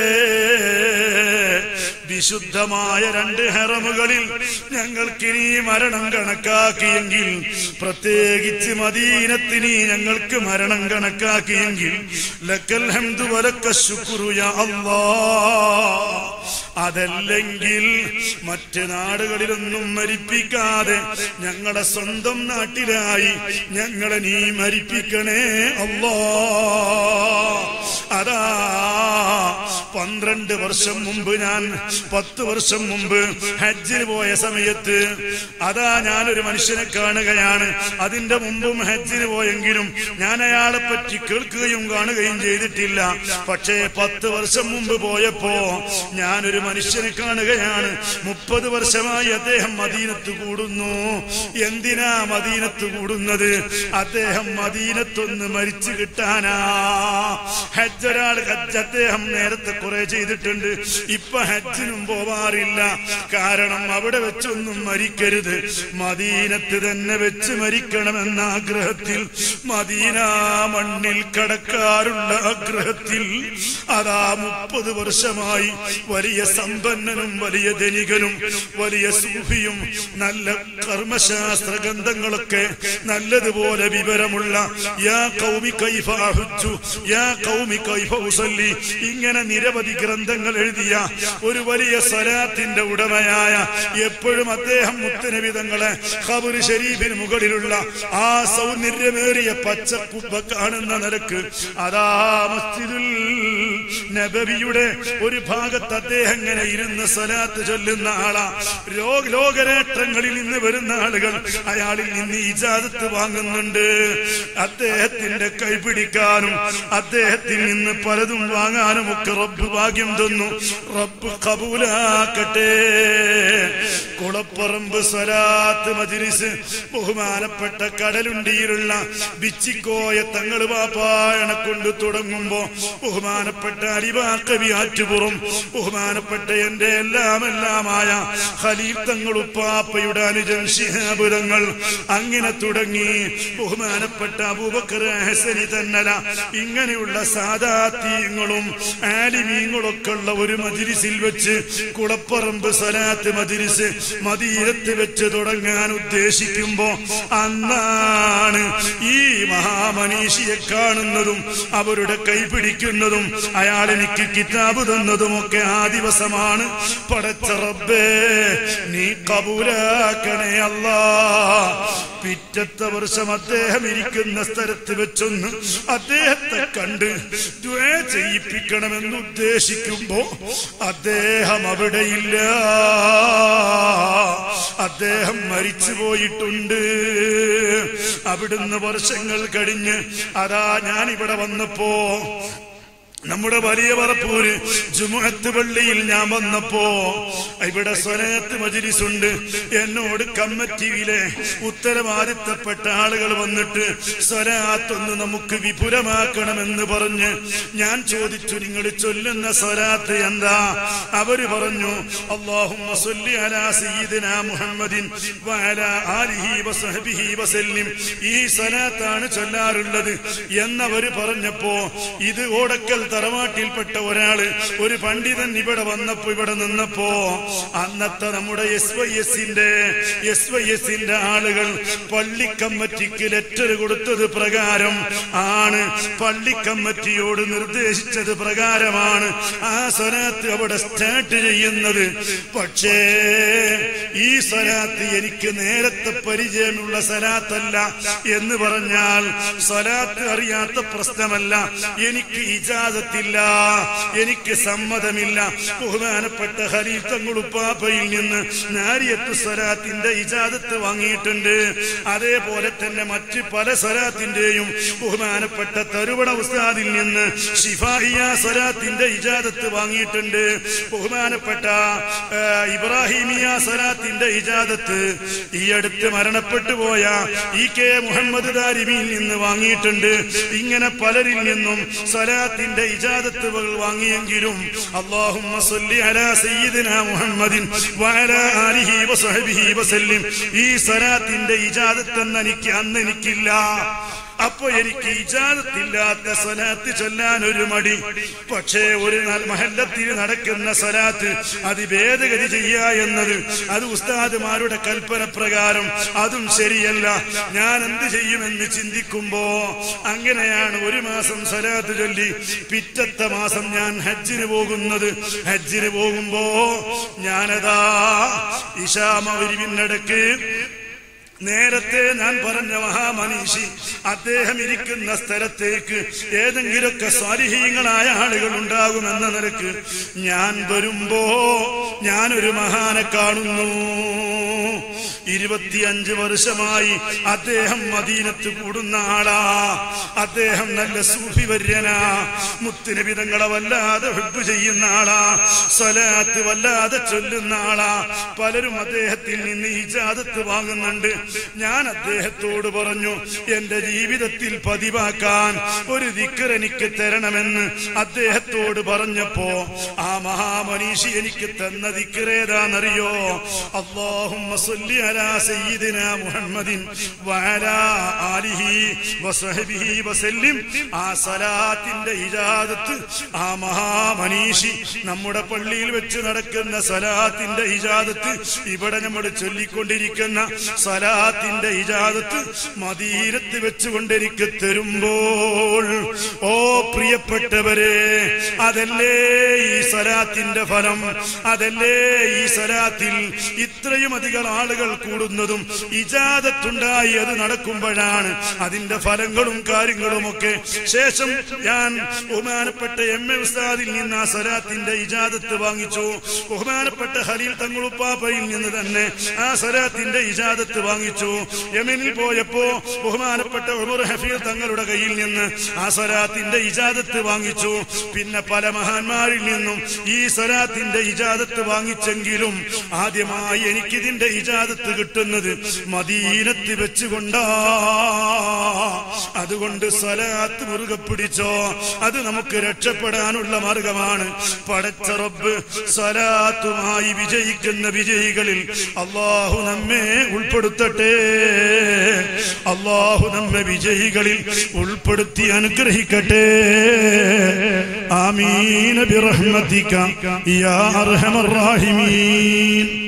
വിശുദ്ധമായ രണ്ട് ഹെറമുകളിൽ ഞങ്ങൾക്കിനി മരണം കണക്കാക്കിയെങ്കിൽ പ്രത്യേകിച്ച് മദീനത്തിനി ഞങ്ങൾക്ക് മരണം കണക്കാക്കിയെങ്കിൽ ലക്കൽ ഹംദു വലക്ക ശുക്രു യാ അല്ലാ അതല്ലെങ്കിൽ മറ്റ് നാടുകളിലൊന്നും മരിപ്പിക്കാതെ ഞങ്ങളുടെ സ്വന്തം നാട്ടിലായി ഞങ്ങളെ നീ മരിപ്പിക്കണേ അല്ലാ അതാ പന്ത്രണ്ട് വർഷം മുമ്പ് ഞാൻ പത്ത് വർഷം മുമ്പ് ഹജ്ജിന് പോയ സമയത്ത് അതാ ഞാനൊരു മനുഷ്യനെ കാണുകയാണ് അതിന്റെ മുമ്പും ഹജ്ജിന് പോയെങ്കിലും ഞാൻ അയാളെ പറ്റി കേൾക്കുകയും കാണുകയും ചെയ്തിട്ടില്ല പക്ഷേ പത്ത് വർഷം മുമ്പ് പോയപ്പോ ഞാനൊരു മനുഷ്യനെ കാണുകയാണ് മുപ്പത് വർഷമായി അദ്ദേഹം മദീനത്ത് കൂടുന്നു എന്തിനാ മദീനത്ത് കൂടുന്നത് അദ്ദേഹം മദീനത്തൊന്ന് മരിച്ചു കിട്ടാനാ ഹജ്ജ് ഒരാൾ ഹജ്ജ് അദ്ദേഹം നേരത്തെ കുറെ ചെയ്തിട്ടുണ്ട് ഇപ്പൊ ഹജ്ജിനും പോവാറില്ല കാരണം അവിടെ വെച്ചൊന്നും മരിക്കരുത് മദീനത്ത് തന്നെ വെച്ച് മരിക്കണമെന്ന ആഗ്രഹത്തിൽ മദീന മണ്ണിൽ കടക്കാറുള്ള ആഗ്രഹത്തിൽ അതാ മുപ്പത് വർഷമായി വലിയ സമ്പന്നനും വലിയ ധനികനും വലിയ സൂഫിയും നല്ല കർമ്മശാസ്ത്ര ഗ്രന്ഥങ്ങളൊക്കെ നല്ലതുപോലെ വിവരമുള്ള യാ കൗമി കൈഫ അഹുജ്ജു, യാ കൗമി കൈഫ ഉസല്ലി ഇങ്ങനെ നിരവധി ഗ്രന്ഥങ്ങൾ എഴുതിയ ഒരു വലിയ സ്വലാത്തിന്റെ ഉടമയായ എപ്പോഴും അദ്ദേഹം മുത്തനവിധങ്ങളെ ഖബറ് ഷരീഫിന് മുകളിലുള്ള ആ സൗന്ദര്യമേറിയ പച്ചക്കുപ്പ കാണുന്ന നിലക്ക് അതാ മസ്ജിദുൽ നബവിയുടെ ഒരു ഭാഗത്ത് അദ്ദേഹം ഇങ്ങനെ ഇരുന്ന് സ്വലാത്ത് ചൊല്ലുന്ന ആളാ ലോക ലോകനേത്രങ്ങളിൽ നിന്ന് വരുന്ന ആളുകൾ അയാളിൽ നിന്ന് ഇജാദത്ത് വാങ്ങുന്നുണ്ട് അദ്ദേഹത്തിന്റെ കൈപിടിക്കാനും അദ്ദേഹത്തിൽ നിന്ന് പലതും വാങ്ങാനും ഒക്കെ റബ്ബ് ഭാഗ്യം തന്നു റബ്ബ് കബൂലാക്കട്ടെ കുളപ്പറമ്പ് സ്വലാത്ത് മജിലിസ് ബഹുമാനപ്പെട്ട കടലുണ്ടിയിലുള്ള ബിച്ചിക്കോയ തങ്ങൾ പാപ്പായണ കൊണ്ട് തുടങ്ങുമ്പോ ബഹുമാനപ്പെട്ട അരിവാക്കവി ആറ്റുപുറം ബഹുമാനപ്പെട്ട എന്റെ എല്ലാം എല്ലാമായ ഖലീൽ തങ്ങളുപ്പാപ്പയുടെ അനുജൻ ശിഹാബുരങ്ങൾ അങ്ങനെ തുടങ്ങി ബഹുമാനപ്പെട്ട അബൂബക്കർ ഹസനി തന്നല ഇങ്ങനെയുള്ള സാദാത്യങ്ങളും ആലിമീങ്ങളൊക്കെ ഉള്ള ഒരു മജിലിസിൽ വെച്ച് കുളപ്പറമ്പ് സലാത്ത് മജിലിസ് മദീനത്ത് വെച്ച് തുടങ്ങാൻ ഉദ്ദേശിക്കുമ്പോ അന്നാണ് ഈ മഹാമനീഷിയെ കാണുന്നതും അവരുടെ കൈപിടിക്കുന്നതും അയാൾ എനിക്ക് കിതാബ് തന്നതുമൊക്കെ ആ ദിവസമാണ് പടച്ച റബ്ബേ നീ കബൂലാക്കണേ അല്ലാ പിറ്റത്തെ വർഷം അദ്ദേഹം ഇരിക്കുന്ന സ്ഥലത്ത് വെച്ചൊന്ന് അദ്ദേഹത്തെ കണ്ട് ദ്വേ ചെയ്യിപ്പിക്കണമെന്ന് ഉദ്ദേശിക്കുമ്പോ അദ്ദേഹം അവിടെയില്ല അദ്ദേഹം മരിച്ചു പോയിട്ടുണ്ട് അവിടുന്ന് വർഷങ്ങൾ കഴിഞ്ഞ് അതാ ഞാൻ ഇവിടെ വന്നപ്പോ നമ്മുടെ വലിയ പറപ്പൂര് ജുമുഅത്ത് പള്ളിയിൽ ഞാൻ വന്നപ്പോ ഇവിടെ സ്വനത്ത് മജിലിസ് ഉണ്ട് എന്നോട് കമ്മിറ്റിയിലെ ഉത്തരവാദിത്തപ്പെട്ട ആളുകൾ വന്നിട്ട് സ്വരാത്തൊന്ന് നമുക്ക് വിപുലമാക്കണമെന്ന് പറഞ്ഞ് ഞാൻ ചോദിച്ചു നിങ്ങൾ ചൊല്ലുന്ന സ്വരാത്ത് എന്താ അവര് പറഞ്ഞു അള്ളാഹുമ്മ സ്വല്ലി അലാ സയ്യിദിനാ മുഹമ്മദിൻ വഅലാ ആലിഹി വസഹ്ബിഹി വസല്ലിം ഈ സ്വലാത്താണ് ചൊല്ലാറുള്ളത് എന്നവര് പറഞ്ഞപ്പോ ഇത് ഓടക്കൽ തറവാട്ടിൽപ്പെട്ട ഒരാള് ഒരു പണ്ഡിതൻ ഇവിടെ വന്നപ്പോ ഇവിടെ നിന്നപ്പോ അന്നത്തെ നമ്മുടെ എസ് വൈ എസിന്റെ എസ് വൈ എസിന്റെ ആളുകൾ പള്ളിക്കമ്മറ്റിക്ക് ലെറ്റർ കൊടുത്തത് പ്രകാരം ആണ് പള്ളിക്കമ്മറ്റിയോട് നിർദ്ദേശിച്ചത് പ്രകാരമാണ് ആ സ്വലാത്ത് അവിടെ സ്റ്റാർട്ട് ചെയ്യുന്നത് പക്ഷേ ഈ സ്വലാത്ത് എനിക്ക് നേരത്തെ പരിചയമുള്ള സ്വലാത്തല്ല എന്ന് പറഞ്ഞാൽ സ്വലാത്ത് അറിയാത്ത പ്രശ്നമല്ല എനിക്ക് ഇജാദത്തില്ല എനിക്ക് സമ്മതമില്ല ബഹുമാനപ്പെട്ട ഹരീഫ് തങ്ങളുപ്പാപ്പയിൽ നിന്ന് നാരിയത്ത് സ്വലാത്തിന്റെ ഇജാദത്ത് വാങ്ങിയിട്ടുണ്ട് അതേപോലെ തന്നെ മറ്റ് പല സ്വലാത്തിന്റെയും ബഹുമാനപ്പെട്ട തരുവണ ഉസ്താദിൽ നിന്ന് ഷിഫാഹിയ സ്വലാത്തിന്റെ ഇജാദത്ത് വാങ്ങിയിട്ടുണ്ട് ബഹുമാനപ്പെട്ട ആ, ഇബ്രാഹിമിയ സ്വലാത്തിന്റെ ഇജാദത്ത് ഈ അടുത്ത് മരണപ്പെട്ടു പോയ ഇ കെ മുഹമ്മദ് ദാരിമിയിൽ നിന്ന് വാങ്ങിയിട്ടുണ്ട് ഇങ്ങനെ പലരിൽ നിന്നും സ്വലാത്തിന്റെ ഇജാദത്തുകൾ വാങ്ങിയെങ്കിലും അള്ളാഹുമ്മ സല്ലി അലാ സയ്യിദിന മുഹമ്മദിൻ വഅലാ ആലിഹി വസഹബിഹി വസല്ലിം ഈ സ്വലാത്തിന്റെ ഇജാദത്ത് എന്ന് എനിക്ക് അന്ന് എനിക്കില്ല അപ്പൊ എനിക്ക് ഇജാദത്തില്ലാത്ത സ്വലാത്ത് ചൊല്ലാൻ ഒരു മടി പക്ഷേ ഒരു നാൾ മഹല്ലത്തിൽ നടക്കുന്ന സ്വലാത്ത് അത് ഭേദഗതി ചെയ്യുക എന്നത് അത് ഉസ്താദുമാരുടെ കൽപ്പന പ്രകാരം അതും ശരിയല്ല ഞാൻ എന്ത് ചെയ്യുമെന്ന് ചിന്തിക്കുമ്പോ അങ്ങനെയാണ് ഒരു മാസം സ്വലാത്ത് ചൊല്ലി പിറ്റത്തെ മാസം ഞാൻ ഹജ്ജിന് പോകുന്നത് ഹജ്ജിന് പോകുമ്പോ ഞാനതാ ഇഷാമരിവിനടക്ക് നേരത്തെ ഞാൻ പറഞ്ഞ മഹാമനീഷി അദ്ദേഹം ഇരിക്കുന്ന സ്ഥലത്തേക്ക് ഏതെങ്കിലുമൊക്കെ സ്വാരിഹീങ്ങളായ ആളുകൾ ഉണ്ടാകുമെന്ന നിലക്ക് ഞാൻ വരുമ്പോ ഞാനൊരു മഹാനെ കാണുന്നു ഇരുപത്തിയഞ്ച് വർഷമായി അദ്ദേഹം മദീനത്ത് കൂടുന്ന ആളാ അദ്ദേഹം നല്ല സൂഫിവര്യനാ മുത്തുനിബിതങ്ങളെ വല്ലാതെ ഹെബ് ചെയ്യുന്ന ആളാ സ്വലാത്ത് വല്ലാതെ ചൊല്ലുന്ന ആളാ പലരും അദ്ദേഹത്തിൽ നിന്ന് ഇജാദത്ത് വാങ്ങുന്നുണ്ട് ഞാൻ അദ്ദേഹത്തോട് പറഞ്ഞു എന്റെ ജീവിതത്തിൽ പതിവാക്കാൻ ഒരു ദിക്കർ എനിക്ക് തരണമെന്ന് അദ്ദേഹത്തോട് പറഞ്ഞപ്പോ ആ മഹാമനീഷി എനിക്ക് തന്ന ദിക്കറേതാണെന്നറിയോ അള്ളാഹുമ്മ സല്ലി അലാ സയ്യിദിന മുഹമ്മദിൻ വഅലാ ആലിഹി വസഹബിഹി വസല്ലിം ആ സലാത്തിന്റെ ഇജാദത്ത് ആ മഹാമനീഷി നമ്മുടെ പള്ളിയിൽ വെച്ച് നടക്കുന്ന സലാത്തിന്റെ ഇജാദത്ത് ഇവിടെ നമ്മൾ ചൊല്ലിക്കൊണ്ടിരിക്കുന്ന സലാത്തിന്റെ ഇജാദത്ത് മദീനത്ത് വെച്ചുകൊണ്ടിരിക്കെ തരുമ്പോൾ ഓ പ്രിയപ്പെട്ടവരെ അതല്ലേ ഈ സലാത്തിന്റെ ഫലം അതല്ലേ ഈ സലാത്തിൽ ഇത്രയും അധികം ആളുകൾ കൂടുന്നതും ഇജാദത്തുണ്ടായി അത് നടക്കുമ്പോഴാണ് അതിന്റെ ഫലങ്ങളും കാര്യങ്ങളും ഒക്കെ ശേഷം ഞാൻ ബഹുമാനപ്പെട്ട എം എ ഉസ്താദിൽ നിന്ന് ആ സലാത്തിന്റെ ഇജാദത്ത് വാങ്ങിച്ചു ബഹുമാനപ്പെട്ട ഹലീൽ തങ്ങളുപ്പാപ്പയിൽ നിന്ന് തന്നെ ആ സലാത്തിന്റെ ഇജാദത്ത് വാങ്ങിച്ചു യമനിൽ പോയപ്പോ ബഹുമാനപ്പെട്ട ഉമർ ഹഫീർ തങ്ങളുടെ കയ്യിൽ നിന്ന് ആ സ്വലാത്തിന്റെ ഇജാദത്ത് വാങ്ങിച്ചു പിന്നെ പല മഹാന്മാരിൽ നിന്നും ഈ സ്വലാത്തിന്റെ ഇജാദത്ത് വാങ്ങിച്ചെങ്കിലും ആദ്യമായി എനിക്കിതിന്റെ ഇജാദത്ത് കിട്ടുന്നത് മദീനത്ത് വെച്ചുകൊണ്ടാ അതുകൊണ്ട് സ്വലാത്ത് മുറുകെ പിടിച്ചോ അത് നമുക്ക് രക്ഷപ്പെടാനുള്ള മാർഗമാണ് പടച്ച റബ്ബ് സ്വലാത്തുമായി വിജയിക്കുന്ന വിജയികളിൽ അള്ളാഹു നമ്മെ ഉൾപ്പെടുത്തട്ടെ അള്ളാഹു നമ്മെ വിജയികളിൽ ഉൾപ്പെടുത്തി അനുഗ്രഹിക്കട്ടെ ആമീന ബിറഹ്മതിക യാ അർഹമർ റാഹിമീൻ